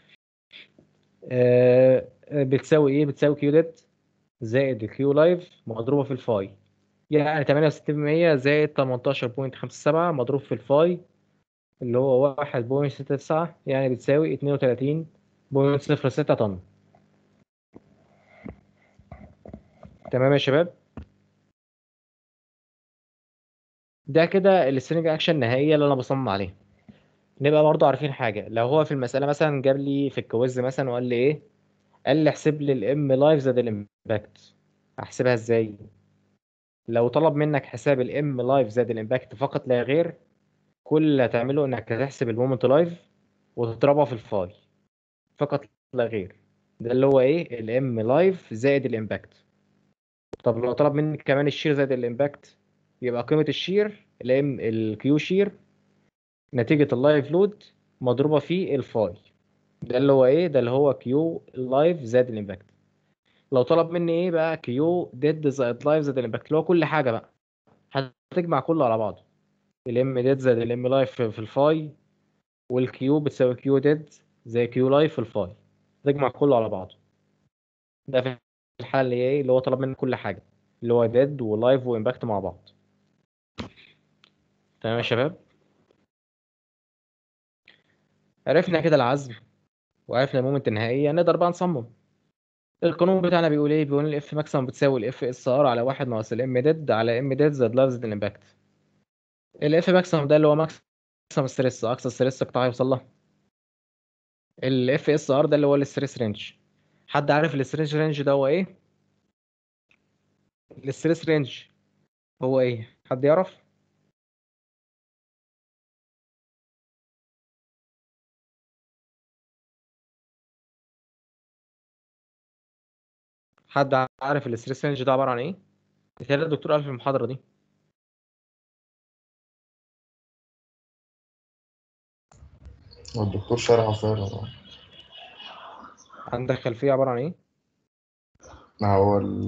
آه بتساوي ايه بتساوي كيو ديد زائد الكيو لايف مضروبة في الفاي يعني 68% زائد 18.57 مضروب في الفاي اللي هو 1.69 يعني بتساوي 32.06 طن تمام يا شباب ده كده السترنج اكشن النهائيه اللي انا بصمم عليها نبقى برضو عارفين حاجه لو هو في المساله مثلا جاب لي في الكويز مثلا وقال لي ايه قال لي احسب لي الام لايف زائد الامباكت احسبها ازاي لو طلب منك حساب الام لايف زائد الامباكت فقط لا غير كل اللي هتعمله انك هتحسب المومنت لايف وتضربها في الفاي فقط لا غير ده اللي هو ايه الام لايف زائد الامباكت طب لو طلب منك كمان الشير زائد الامباكت يبقى قيمة الشير الام الكيو شير نتيجة اللايف لود مضروبة في الفاي ده اللي هو ايه ده اللي هو كيو لايف زائد الامباكت لو طلب مني ايه بقى كيو ديد زائد لايف زائد الامباكت اللي هو كل حاجة بقى هتجمع كله على بعضه الام ديد زائد الام لايف في الفاي والكيو بتساوي كيو ديد زي كيو لايف في الفاي تجمع كله على بعضه ده في الحالة اللي هي ايه اللي هو طلب مني كل حاجة اللي هو ديد ولايف وامباكت مع بعض تمام يا شباب عرفنا كده العزم وعرفنا المومنت النهائية نقدر بقى نصمم القانون بتاعنا بيقول ايه بيقول الاف ماكسيمم بتساوي الاف اس ار على واحد ناقص الام ديد على ام ديد زائد لايف زائد الامباكت الاف ماكسيمم ده اللي هو ماكسيمم ستريس اقصى ستريس قطاع يوصل لها الاف اس ار ده اللي هو الستريس رينج حد عارف الستريس رينج ده هو ايه الستريس رينج هو ايه حد يعرف حد عارف الستريس رينج ده عباره عن ايه بيتهيألي الدكتور قال في المحاضره دي هو الدكتور شرحه فعلا عندك خلفيه عباره عن ايه ما هو ال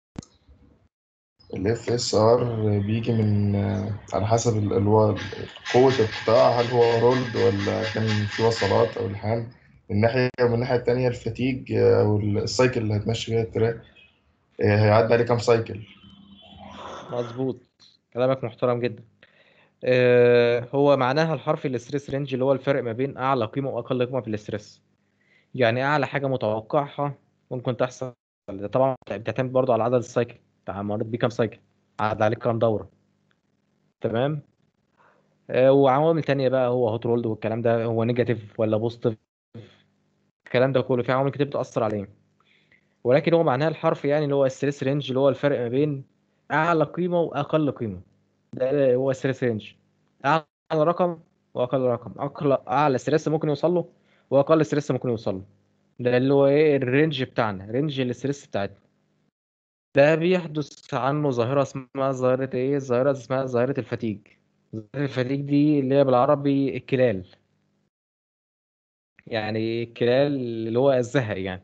اف اس ار بيجي من على حسب ال- اللي هو قوة القطاع هل هو رولد ولا كان في وصلات أو الحال من ناحية ومن الناحية التانية الفتيج أو السايكل اللي هتمشي بيها التراك هيعدي عليه كام سايكل مظبوط كلامك محترم جدا آه هو معناها الحرفي الاستريس رينج اللي هو الفرق ما بين اعلى قيمه واقل قيمه في الاستريس يعني اعلى حاجه متوقعها ممكن تحصل ده طبعا بتعتمد برضو على عدد السايكل بتاع مريت بيه كام سايكل عدد عليك كام دوره تمام آه وعوامل تانية بقى هو هوت رولد والكلام ده هو نيجاتيف ولا بوزيتيف الكلام ده كله في عوامل كتير بتاثر عليه ولكن هو معناها الحرفي يعني اللي هو الستريس رينج اللي هو الفرق ما بين اعلى قيمه واقل قيمه ده هو الستريس رينج اعلى رقم واقل رقم اقل اعلى ستريس ممكن يوصل له واقل ستريس ممكن يوصل له ده اللي هو ايه الرينج بتاعنا رينج الاستريس بتاعتنا ده بيحدث عنه ظاهره اسمها ظاهره ايه ظاهره اسمها ظاهره الفتيج ظاهره الفتيج دي اللي هي بالعربي الكلال يعني الكلال اللي هو الزهق يعني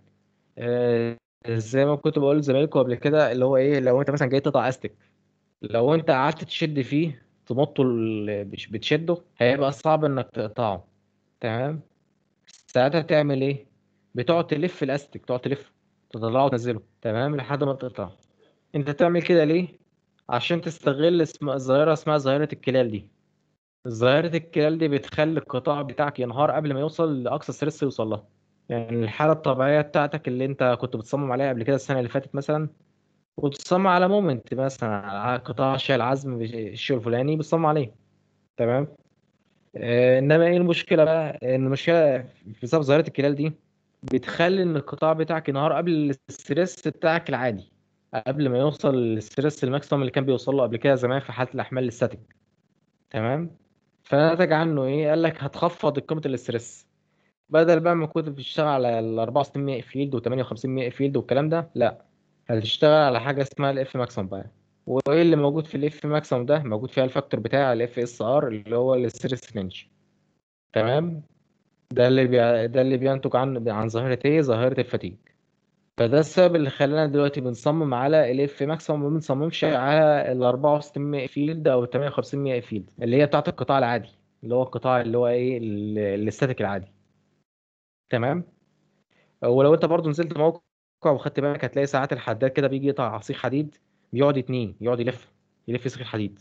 آه زي ما كنت بقول لزمايلكم قبل كده اللي هو ايه لو انت مثلا جاي تقطع استك لو انت قعدت تشد فيه تمطه ال- بش- بتشده هيبقى صعب انك تقطعه تمام ساعتها تعمل ايه بتقعد تلف الاستك تقعد تلف تطلعه وتنزله تمام لحد ما تقطعه انت تعمل كده ليه عشان تستغل اسم ظاهره اسمها ظاهره الكلال دي ظاهره الكلال دي بتخلي القطاع بتاعك ينهار قبل ما يوصل لاقصى ستريس يوصل لها يعني الحاله الطبيعيه بتاعتك اللي انت كنت بتصمم عليها قبل كده السنه اللي فاتت مثلا وتصمم على مومنت مثلا على قطاع شايل عزم بالشيء الفلاني بتصمم عليه تمام آه، انما ايه المشكله بقى ان المشكله بسبب ظاهره الكلال دي بتخلي ان القطاع بتاعك ينهار قبل الاسترس بتاعك العادي قبل ما يوصل للستريس الماكسيمم اللي كان بيوصل له قبل كده زمان في حاله الاحمال الاستاتيك تمام فنتج عنه ايه قال لك هتخفض قيمه الاسترس بدل بقى ما كنت بتشتغل على ال 64 مية فيلد و58 مية فيلد والكلام ده لا هتشتغل على حاجه اسمها الاف ماكسيمم بقى وايه اللي موجود في الاف ماكسيمم ده موجود فيها الفاكتور بتاع الاف اس ار اللي هو الستريس رينج تمام ده اللي بي... ده اللي بينتج عن عن ظاهره ايه ظاهره الفتيج فده السبب اللي خلانا دلوقتي بنصمم على الاف ماكسيمم ما بنصممش على ال 64 مية فيلد او ال 58 مية فيلد اللي هي بتاعت القطاع العادي اللي هو القطاع اللي هو ايه ال- الاستاتيك العادي تمام ولو انت برضو نزلت موقع وخدت بالك هتلاقي ساعات الحداد كده بيجي يقطع سيخ حديد بيقعد اتنين يقعد يلف يلف سيخ الحديد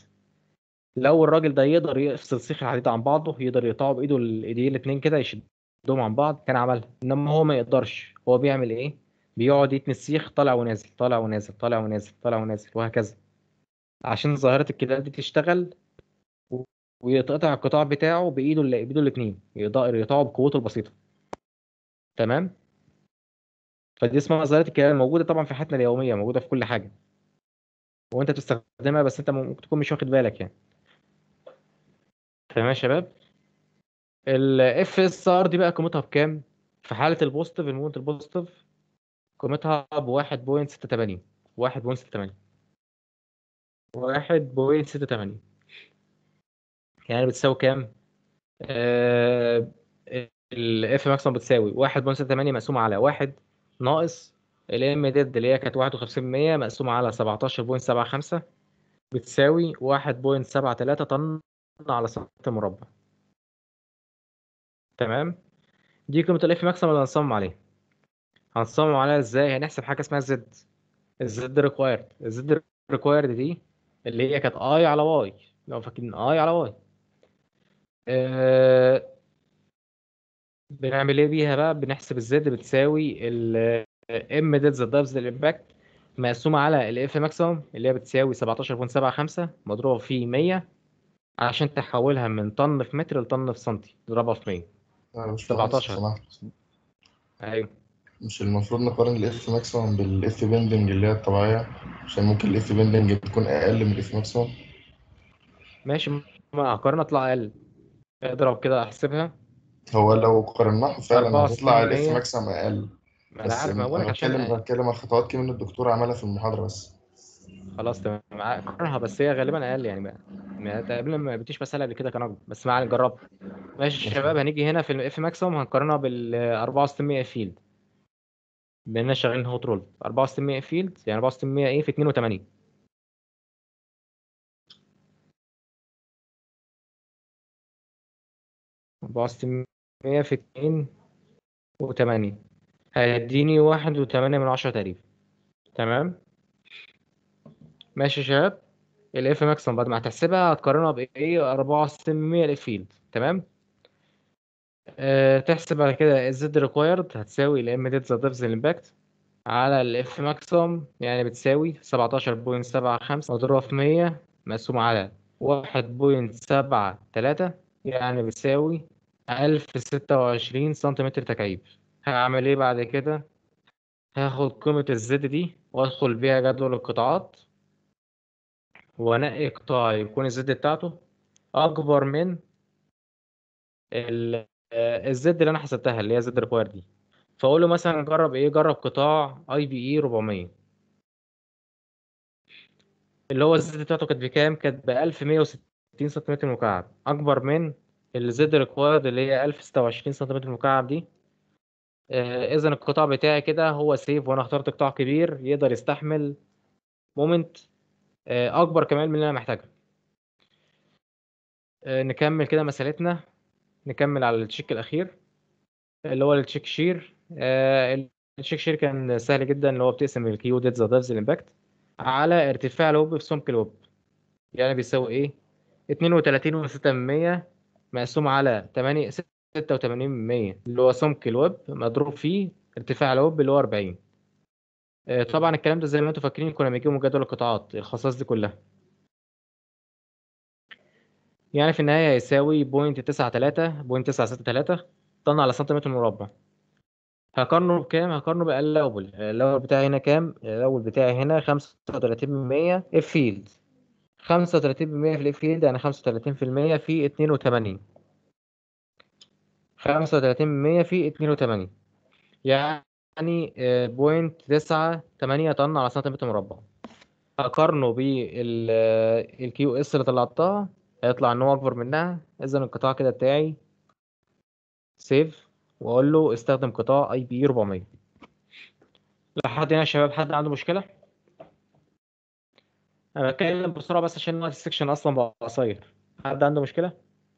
لو الراجل ده يقدر يفصل سيخ الحديد عن بعضه يقدر يقطعه بايده الايدين الاتنين كده يشدهم عن بعض كان عملها انما هو ما يقدرش هو بيعمل ايه بيقعد يتني السيخ طالع ونازل طالع ونازل طالع ونازل طالع ونازل وهكذا عشان ظاهرة الكلال دي تشتغل و- ويتقطع القطاع بتاعه بايده اللي بايده الاتنين يقدر يقطعه بقوته البسيطة تمام فدي اسمها ظاهرة الكلال موجودة طبعا في حياتنا اليومية موجودة في كل حاجة وانت بتستخدمها بس انت ممكن تكون مش واخد بالك يعني تمام يا شباب الاف اس ار دي بقى قيمتها بكام في حالة البوزيتيف المومنت البوزيتيف قيمتها ب 1.68 1.68 1.68 يعني بتساوي كام؟ آه الاف ماكسيمم بتساوي 1.68 مقسومة على 1 ناقص الام ديد اللي هي كانت 51% مقسومة على 17.75 بتساوي 1.73 طن على سنتيمتر مربع تمام دي قيمة الاف ماكسيمم اللي هنصمم عليها هنصمم عليها ازاي هنحسب حاجة اسمها زد الزد ريكوايرد الزد ريكوايرد دي اللي هي كانت اي على واي لو فاكرين اي على واي أه بنعمل ايه بيها بقى بنحسب الزد بتساوي ال ام ديد زد دبز الامباكت مقسومة على الاف ماكسيمم اللي هي بتساوي 17.75 مضروبة في 100 عشان تحولها من طن في متر لطن في سنتي تضربها في 100 أنا مش 17. سمحت ايوه مش المفروض نقارن الاف ماكسيمم بالاف بيندنج اللي هي الطبيعية عشان ممكن الاف بيندنج تكون أقل من الاف ماكسيمم ماشي ما هقارن اطلع اقل اضرب كده احسبها هو لو قارناها فعلا 64 هتطلع الاف مية. ماكسيمم أقل ما انا بس عارف ما بقول لك أنا بتكلم عشان بتكلم عن خطوات كمان الدكتور عملها في المحاضرة بس خلاص تمام مع- قارنها بس هي غالبا اقل يعني ما ما تقريبا ما قابلتش مساله قبل كده كان اكبر بس ما نجربها ماشي يا شباب هنيجي هنا في الاف ماكسيموم هنقارنها بال 6400 فيلد بما اننا شغالين هوت رول 6400 فيلد يعني 6400 ايه في 82 6400 في 82 هيديني واحد وتمانية من عشرة تقريبا تمام ماشي يا شباب الاف ماكسيمم بعد ما هتحسبها هتقارنها بايه 6400 الاف فيلد تمام أه تحسب بعد كده الزد ريكوايرد هتساوي الام ديت ذا ديفز الامباكت على الاف ماكسيمم يعني بتساوي 17.75 مضروبة في 100 مقسومة على 1.73 يعني بتساوي 1026 سنتيمتر تكعيب هعمل ايه بعد كده هاخد قيمة الزد دي وادخل بيها جدول القطاعات وانقي قطاع يكون الزد بتاعته اكبر من ال- آه، الزد اللي انا حسبتها اللي هي زد ريكواير دي فاقول له مثلا جرب ايه جرب قطاع اي بي اي 400 اللي هو الزد بتاعته كانت بكام كانت ب 1160 سنتيمتر مكعب اكبر من الزد ريكوايرد اللي هي 1026 سنتيمتر مكعب دي آه، اذا القطاع بتاعي كده هو سيف وانا اخترت قطاع كبير يقدر يستحمل مومنت اكبر كمان من اللي انا محتاجها آه، نكمل كده مسألتنا نكمل على التشيك الاخير اللي هو التشيك شير آه، التشيك شير كان سهل جدا اللي هو بتقسم الكيو ديت ذا ديفز الامباكت على ارتفاع الوب في سمك الوب يعني بيساوي ايه 32.6% مقسوم على 8 86% اللي هو سمك الوب مضروب فيه ارتفاع الوب اللي هو 40 آه، طبعا الكلام ده زي ما انتم فاكرين كنا بنجيبه من جدول القطاعات الخصائص دي كلها يعني في النهاية هيساوي بوينت تسعة تلاتة بوينت تسعة ستة تلاتة طن على سنتيمتر مربع هقارنه بكام؟ هقارنه بالأول الأول بتاعي هنا كام؟ الأول بتاعي هنا خمسة وتلاتين بالمية اف فيلد خمسة وتلاتين بالمية في الاف فيلد يعني خمسة وتلاتين في المية في اتنين وتمانين خمسة وتلاتين بالمية في اتنين وتمانين يعني بوينت تسعة تمانية طن على سنتيمتر مربع هقارنه بالكيو اس اللي طلعتها هيطلع ان هو اكبر منها اذا القطاع كده بتاعي سيف واقول له استخدم قطاع اي بي 400 لحد هنا يا شباب حد عنده مشكله انا بتكلم بسرعه بس عشان وقت السكشن اصلا بقى قصير حد عنده مشكله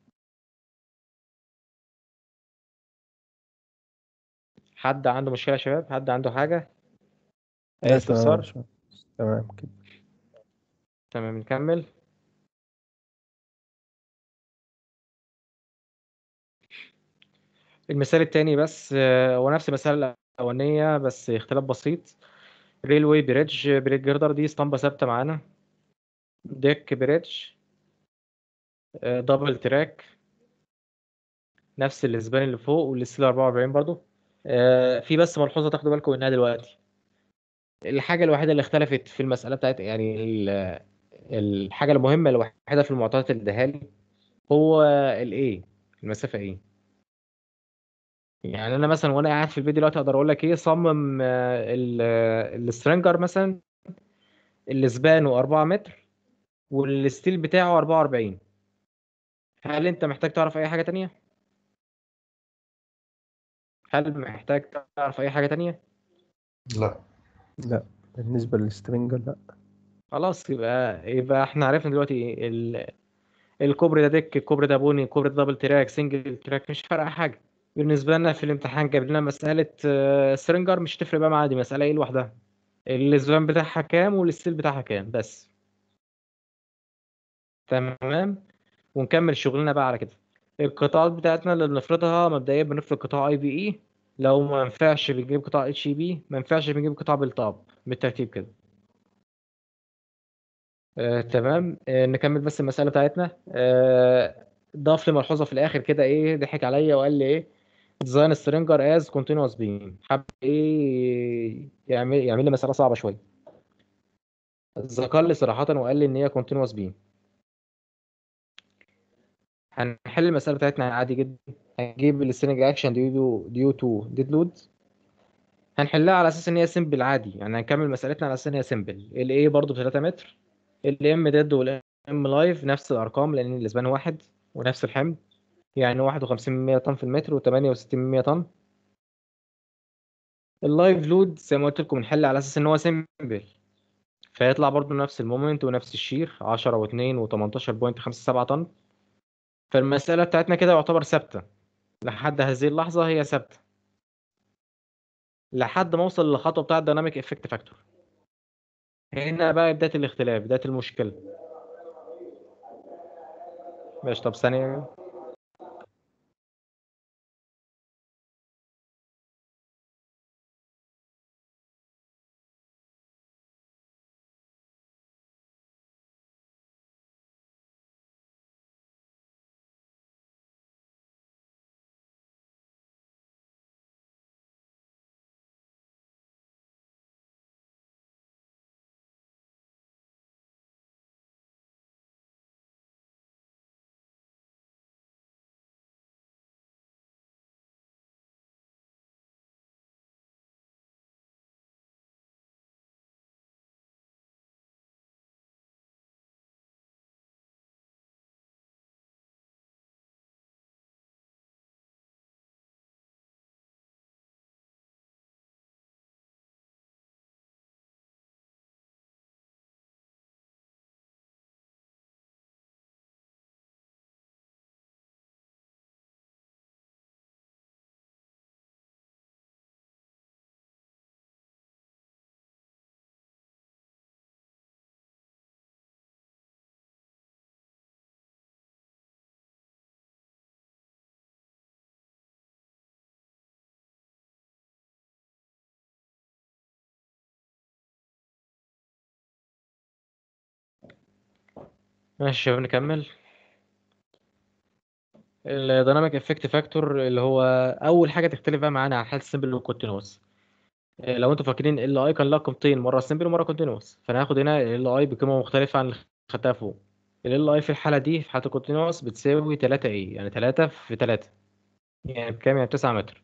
حد عنده مشكله يا شباب حد عنده حاجه اي لا، تمام يا استفسار باشمهندس. تمام كده تمام نكمل المثال التاني بس آه، هو نفس المسألة الأولانية بس اختلاف بسيط ريلوي بريدج بريد جردر دي اسطمبة ثابتة معانا ديك بريدج آه، دبل تراك نفس الاسبان اللي فوق والستيل 44 برضو آه، في بس ملحوظة تاخدوا بالكم منها دلوقتي الحاجة الوحيدة اللي اختلفت في المسألة بتاعت يعني ال- الحاجة المهمة الوحيدة في المعطيات اللي اداها لي هو الايه المسافة ايه يعني انا مثلا وانا قاعد في البيت دلوقتي اقدر اقول لك ايه صمم آه، ال- آه، السترنجر مثلا اللي سبانه 4 متر والستيل بتاعه 44 هل انت محتاج تعرف اي حاجة تانية؟ هل محتاج تعرف اي حاجة تانية؟ لا لا بالنسبة للسترينجر لا خلاص يبقى يبقى احنا عرفنا دلوقتي ايه ال... الكوبري ده ديك الكوبري ده بوني الكوبري ده دبل تراك سنجل تراك مش فارقة حاجة بالنسبة لنا في الامتحان جاب لنا مسألة آه، سترنجر مش تفرق بقى معانا دي مسألة ايه لوحدها الاسبان بتاعها كام والستيل بتاعها كام بس تمام ونكمل شغلنا بقى على كده القطاعات بتاعتنا اللي بنفرضها مبدئيا بنفرض قطاع اي بي اي لو ما ينفعش بنجيب قطاع اتش اي بي ما ينفعش بنجيب قطاع بالطاب بالترتيب كده آه، تمام آه، نكمل بس المسألة بتاعتنا آه، ضاف لي ملحوظة في الآخر كده إيه ضحك عليا وقال لي إيه ديزاين سترينجر از كونتينوس بيم حب ايه يعمل يعمل لي مساله صعبه شويه ذكر لي صراحه وقال لي ان هي كونتينوس بيم هنحل المساله بتاعتنا عادي جدا هنجيب السترينج اكشن ديو ديو تو ديد لود هنحلها على اساس ان هي سيمبل عادي يعني هنكمل مسألتنا على اساس ان هي سيمبل ال A برضه ب 3 متر ال M ديد وال M لايف نفس الارقام لان الاسبان واحد ونفس الحمل يعني 51 من 100 طن في المتر و68 من 100 طن اللايف لود زي ما قلت لكم نحل على اساس ان هو سيمبل فيطلع برضه نفس المومنت ونفس الشير 10 و2 و18.57 طن فالمسألة بتاعتنا كده يعتبر ثابتة لحد هذه اللحظة هي ثابتة لحد ما اوصل للخطوه بتاعه الديناميك افكت فاكتور هنا بقى بدايه الاختلاف بدايه المشكله ماشي طب ثانيه ماشي شباب نكمل الديناميك افكت فاكتور اللي هو اول حاجه تختلف بقى معانا عن حاله السمبل والكونتينوس لو انتوا فاكرين ال اي كان لها قيمتين مره سمبل ومره كونتينوس فانا هاخد هنا ال اي بقيمه مختلفه عن اللي خدتها فوق ال اي في الحاله دي في حاله الكونتينوس بتساوي 3 اي يعني 3 في 3 يعني بكام يعني 9 متر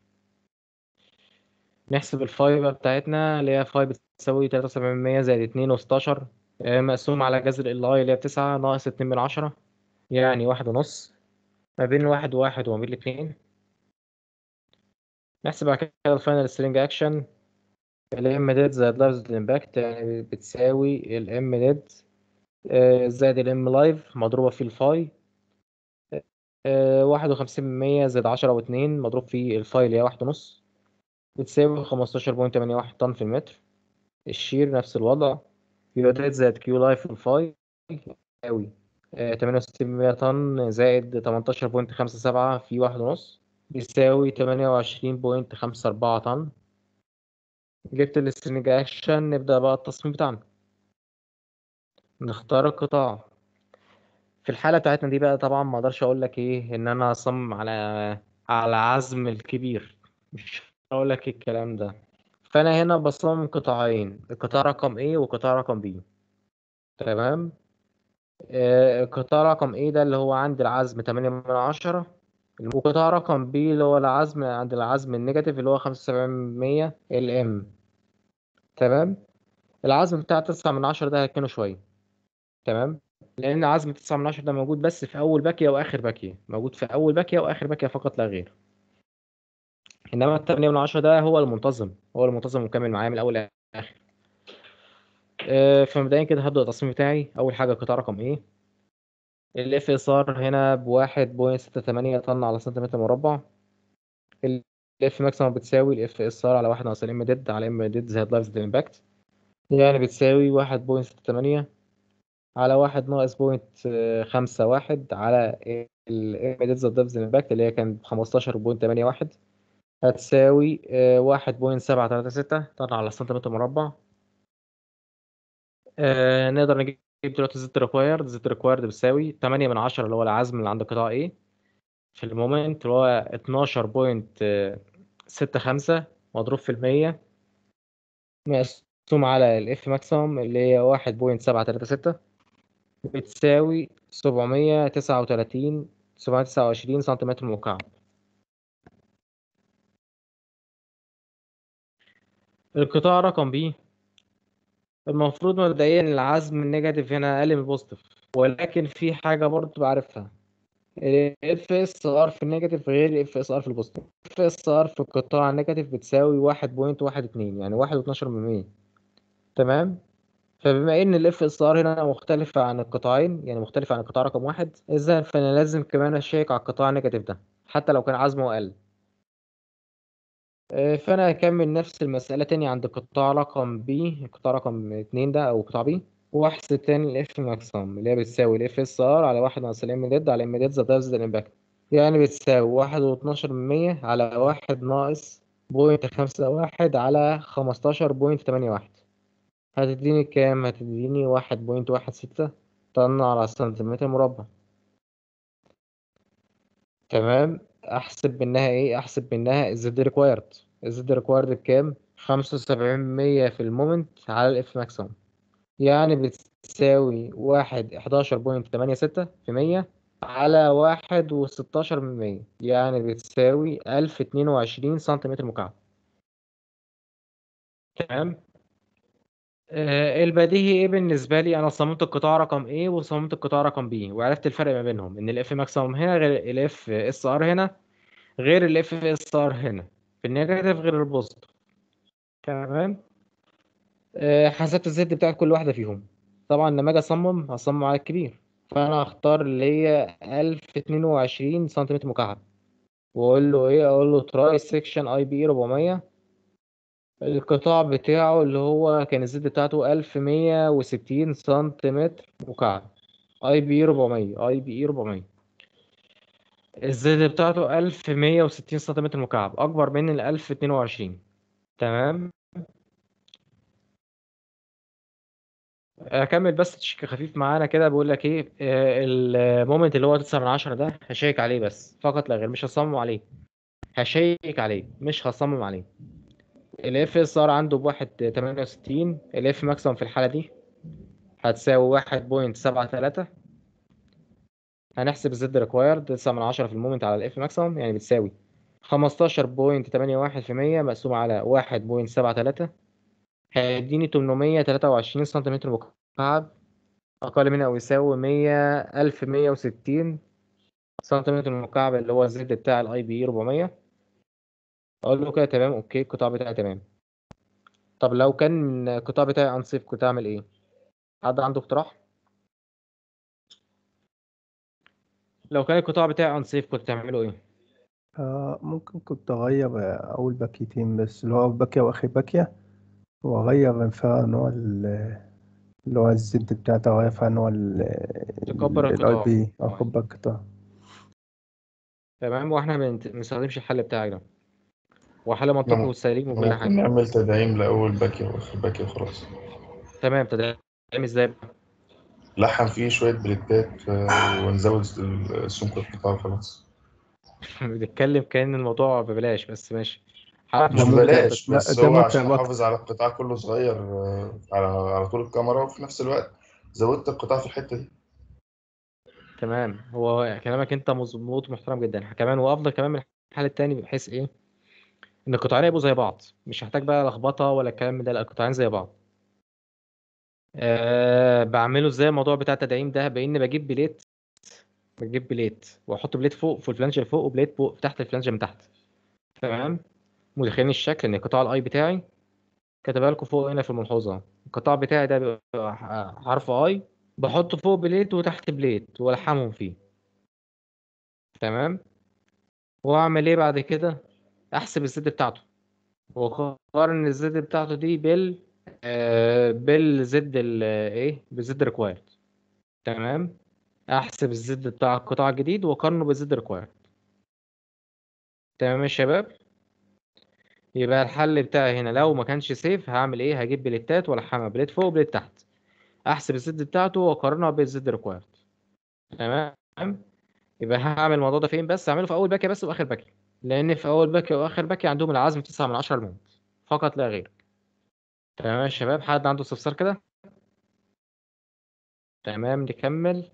نحسب الفاي بقى بتاعتنا اللي هي فاي بتساوي 73% زائد 2 و16 مقسوم على جذر ال اي اللي هي 9 ناقص 2 من 10 يعني واحد ونص ما بين واحد وواحد وما بين الاتنين نحسب بعد كده الفاينل سترينج اكشن ال ام ديد زائد لايف زائد الامباكت يعني بتساوي ال ام ديد زائد ال ام لايف مضروبة في الفاي واحد وخمسين من مية زائد عشرة واتنين مضروب في الفاي اللي هي واحد ونص بتساوي خمستاشر بوينت تمانية واحد طن في المتر الشير نفس الوضع كيو ديد زائد كيو لايف في الفاي يساوي تمانية وستين من مية طن زائد تمنتاشر بوينت خمسة سبعة في واحد ونص بيساوي تمانية وعشرين بوينت خمسة أربعة طن جبت السترينج اكشن نبدأ بقى التصميم بتاعنا نختار القطاع في الحالة بتاعتنا دي بقى طبعا ما اقدرش اقول لك ايه ان انا اصمم على على عزم الكبير مش هقول لك الكلام ده فانا هنا بصمم قطاعين القطاع رقم A وقطاع رقم B تمام آه، القطاع رقم A ده اللي هو عند العزم 8 من عشرة وقطاع رقم B اللي هو العزم عند العزم النيجاتيف اللي هو 75% ال M تمام العزم بتاع 9 من عشرة ده هيكونه شوية تمام لأن عزم 9 من عشرة ده موجود بس في أول باكية وآخر باكية موجود في أول باكية وآخر باكية فقط لا غير إنما التمانية من عشرة ده هو المنتظم هو المنتظم مكمل معايا من الأول للآخر آه، فمبدئيا كده هبدأ التصميم بتاعي أول حاجة قطاع رقم إيه الاف اس ار هنا بواحد بوينت ستة تمانية طن على سنتيمتر مربع الاف ماكسيمم بتساوي الاف اس ار على واحد ناقص الام ديد على ام ديد زائد لايف زائد امباكت يعني بتساوي واحد بوينت ستة تمانية على واحد ناقص بوينت خمسة واحد على الام ديد زائد لايف زائد امباكت اللي هي كانت بخمستاشر بوينت تمانية واحد هتساوي واحد بوينت سبعة تلاتة ستة طن على سنتيمتر مربع آه نقدر نجيب دلوقتي زد ريكوايرد زد ريكوايرد بتساوي 8 من 10 اللي هو العزم اللي عند قطاع A في المومنت اللي هو 12.65 مضروب في المية مقسوم على الاف ماكسيموم اللي هي 1.736 بتساوي 739 729 سنتيمتر مكعب القطاع رقم بي المفروض مبدئيا العزم النيجاتيف هنا اقل من البوزيتيف ولكن في حاجه برضه بعرفها الاف اس ار في النيجاتيف غير الاف اس ار في البوزيتيف الاف اس ار في القطاع النيجاتيف بتساوي 1.12 يعني 1.12 تمام فبما ان الاف اس ار هنا مختلفه عن القطاعين يعني مختلفه عن القطاع رقم واحد اذا فانا لازم كمان اشيك على القطاع النيجاتيف ده حتى لو كان عزمه اقل آه، فانا هكمل نفس المساله تاني عند القطاع رقم بي القطاع رقم اتنين ده او قطاع بي واحسب تاني الاف ماكسيمم اللي هي بتساوي الاف اس ار على واحد ناقص الام ديد على ام ديد زائد زائد الامباكت يعني بتساوي واحد واتناشر من مية على واحد ناقص بوينت خمسة واحد على خمستاشر بوينت تمانية واحد هتديني كام؟ هتديني واحد بوينت واحد ستة طن على سنتيمتر مربع تمام احسب منها ايه احسب منها الزد ريكوايرد الزد ريكوايرد بكام خمسة وسبعين مية في المومنت على الاف ماكسيموم يعني بتساوي واحد حداشر بوينت تمانية ستة في مية على واحد وستاشر من مية يعني بتساوي ألف اتنين وعشرين سنتيمتر مكعب تمام آه، البديهي ايه بالنسبه لي انا صممت القطاع رقم A وصممت القطاع رقم B وعرفت الفرق ما بينهم ان الاف ماكسيموم هنا غير الاف اس ار هنا غير الاف اس ار هنا في النيجاتيف غير البوزيتيف تمام آه، حسبت الزد بتاع كل واحده فيهم طبعا لما اجي اصمم هصمم على الكبير فانا هختار اللي هي 1022 سنتيمتر مكعب واقول له ايه اقول له تراي سيكشن اي بي 400 القطاع بتاعه اللي هو كان الزد بتاعته 1160 سنتيمتر مكعب اي بي 400 اي بي 400 الزد بتاعته 1160 سنتيمتر مكعب اكبر من ال 1022 تمام اكمل بس تشيك خفيف معانا كده بيقول لك ايه آه، المومنت اللي هو 9 من 10 ده هشيك عليه بس فقط لا غير مش هصمم عليه هشيك عليه مش هصمم عليه الاف اس ار عنده بواحد تمانية وستين الاف ماكسيمم في الحالة دي هتساوي واحد بوينت سبعة تلاتة هنحسب الزد ريكوايرد تسعة من عشرة في المومنت على الاف ماكسيمم يعني بتساوي خمستاشر بوينت تمانية واحد في مية مقسوم على واحد بوينت سبعة تلاتة هيديني تمنمية تلاتة وعشرين سنتيمتر مكعب أقل من أو يساوي مية ألف مية وستين سنتيمتر مكعب اللي هو الزد بتاع الاي بي 400 اقول له كده تمام اوكي القطاع بتاعي تمام طب لو كان القطاع بتاعي انصيف كنت اعمل ايه حد عنده اقتراح لو كان القطاع بتاعي انصيف كنت تعمله ايه آه ممكن كنت أغير أول باكيتين بس اللي هو باكية وآخر باكية وأغير فيها نوع ال- اللي هو الزد بتاعته أغير فيها نوع تكبر ال القطاع. بي أكبر القطاع تمام واحنا ما بنت- ما بنستخدمش الحل بتاعك ده وحل منطقي نعم. وسليم وكل ممكن حاجه نعمل تدعيم لأول باكية وآخر باكية وخلاص تمام تدعيم ازاي بقى؟ لحم فيه شوية بريدات آه، ونزود ال- سمك القطاع خلاص بنتكلم كأن الموضوع ببلاش بس ماشي حضرتك مش مظبوط يعني. ببلاش لا، بس ده هو متعب عشان أكتر. أحافظ على القطاع كله صغير آه، على على طول الكاميرا وفي نفس الوقت زودت القطاع في الحتة دي تمام هو كلامك انت مظبوط محترم جدا كمان وافضل كمان من الحل التاني بحيث ايه ان القطاعين يبقوا زي بعض مش هحتاج بقى لخبطه ولا الكلام ده لا القطاعين زي بعض أه بعمله ازاي الموضوع بتاع التدعيم ده بان بجيب بليت بجيب بليت واحط بليت فوق في الفلانج اللي فوق وبليت فوق تحت الفلانج من تحت تمام متخيلين الشكل ان قطاع الاي بتاعي كاتبها لكم فوق هنا في الملحوظه القطاع بتاعي ده بيبقى حرف اي بحط فوق بليت وتحت بليت والحمهم فيه تمام واعمل ايه بعد كده احسب الزد بتاعته واقارن الزد بتاعته دي بال آه بالزد ال ايه بالزد ريكوايرد تمام احسب الزد بتاع القطاع الجديد واقارنه بالزد ريكوايرد تمام يا شباب يبقى الحل بتاعي هنا لو ما كانش سيف هعمل ايه هجيب بليتات والحمها بليت فوق وبليت تحت احسب الزد بتاعته واقارنها بالزد ريكوايرد تمام يبقى هعمل الموضوع ده فين بس هعمله في اول باكيه بس واخر باكيه لان في اول باكيه واخر باكيه عندهم العزم 9 من 10 المومنت فقط لا غير تمام يا شباب حد عنده استفسار كده تمام نكمل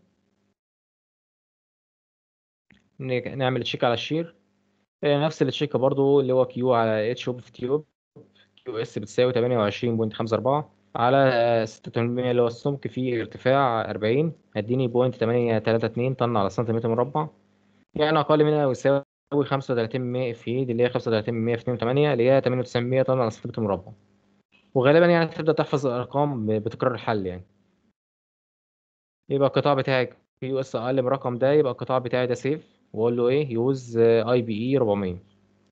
نك- نعمل تشيك على الشير آه، نفس التشيك برضو اللي هو كيو على اتش اوف تيوب كيو اس بتساوي 28.54 على آه، 86 اللي هو السمك فيه ارتفاع 40 هديني بوينت 832 طن على سنتيمتر مربع يعني اقل منها يساوي 35 في دي اللي هي 35 في 2.8 اللي هي 98 طن على سنتيمتر مربع وغالبا يعني تبدأ تحفظ الأرقام ب- بتكرار الحل يعني يبقى القطاع بتاعك كيو اس أقل من الرقم ده يبقى القطاع بتاعي ده سيف وأقول له إيه يوز أي بي إي 400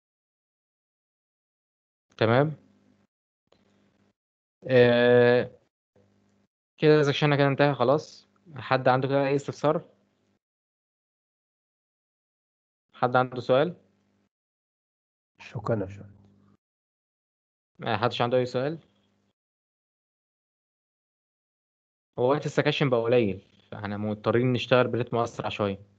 تمام آه كده سكشننا كده انتهى خلاص حد عنده كده أي استفسار حد عنده سؤال شكرا يا شباب ما حدش عنده أي سؤال هو وقت السكاشن بقى قليل فاحنا مضطرين نشتغل برتم أسرع شوية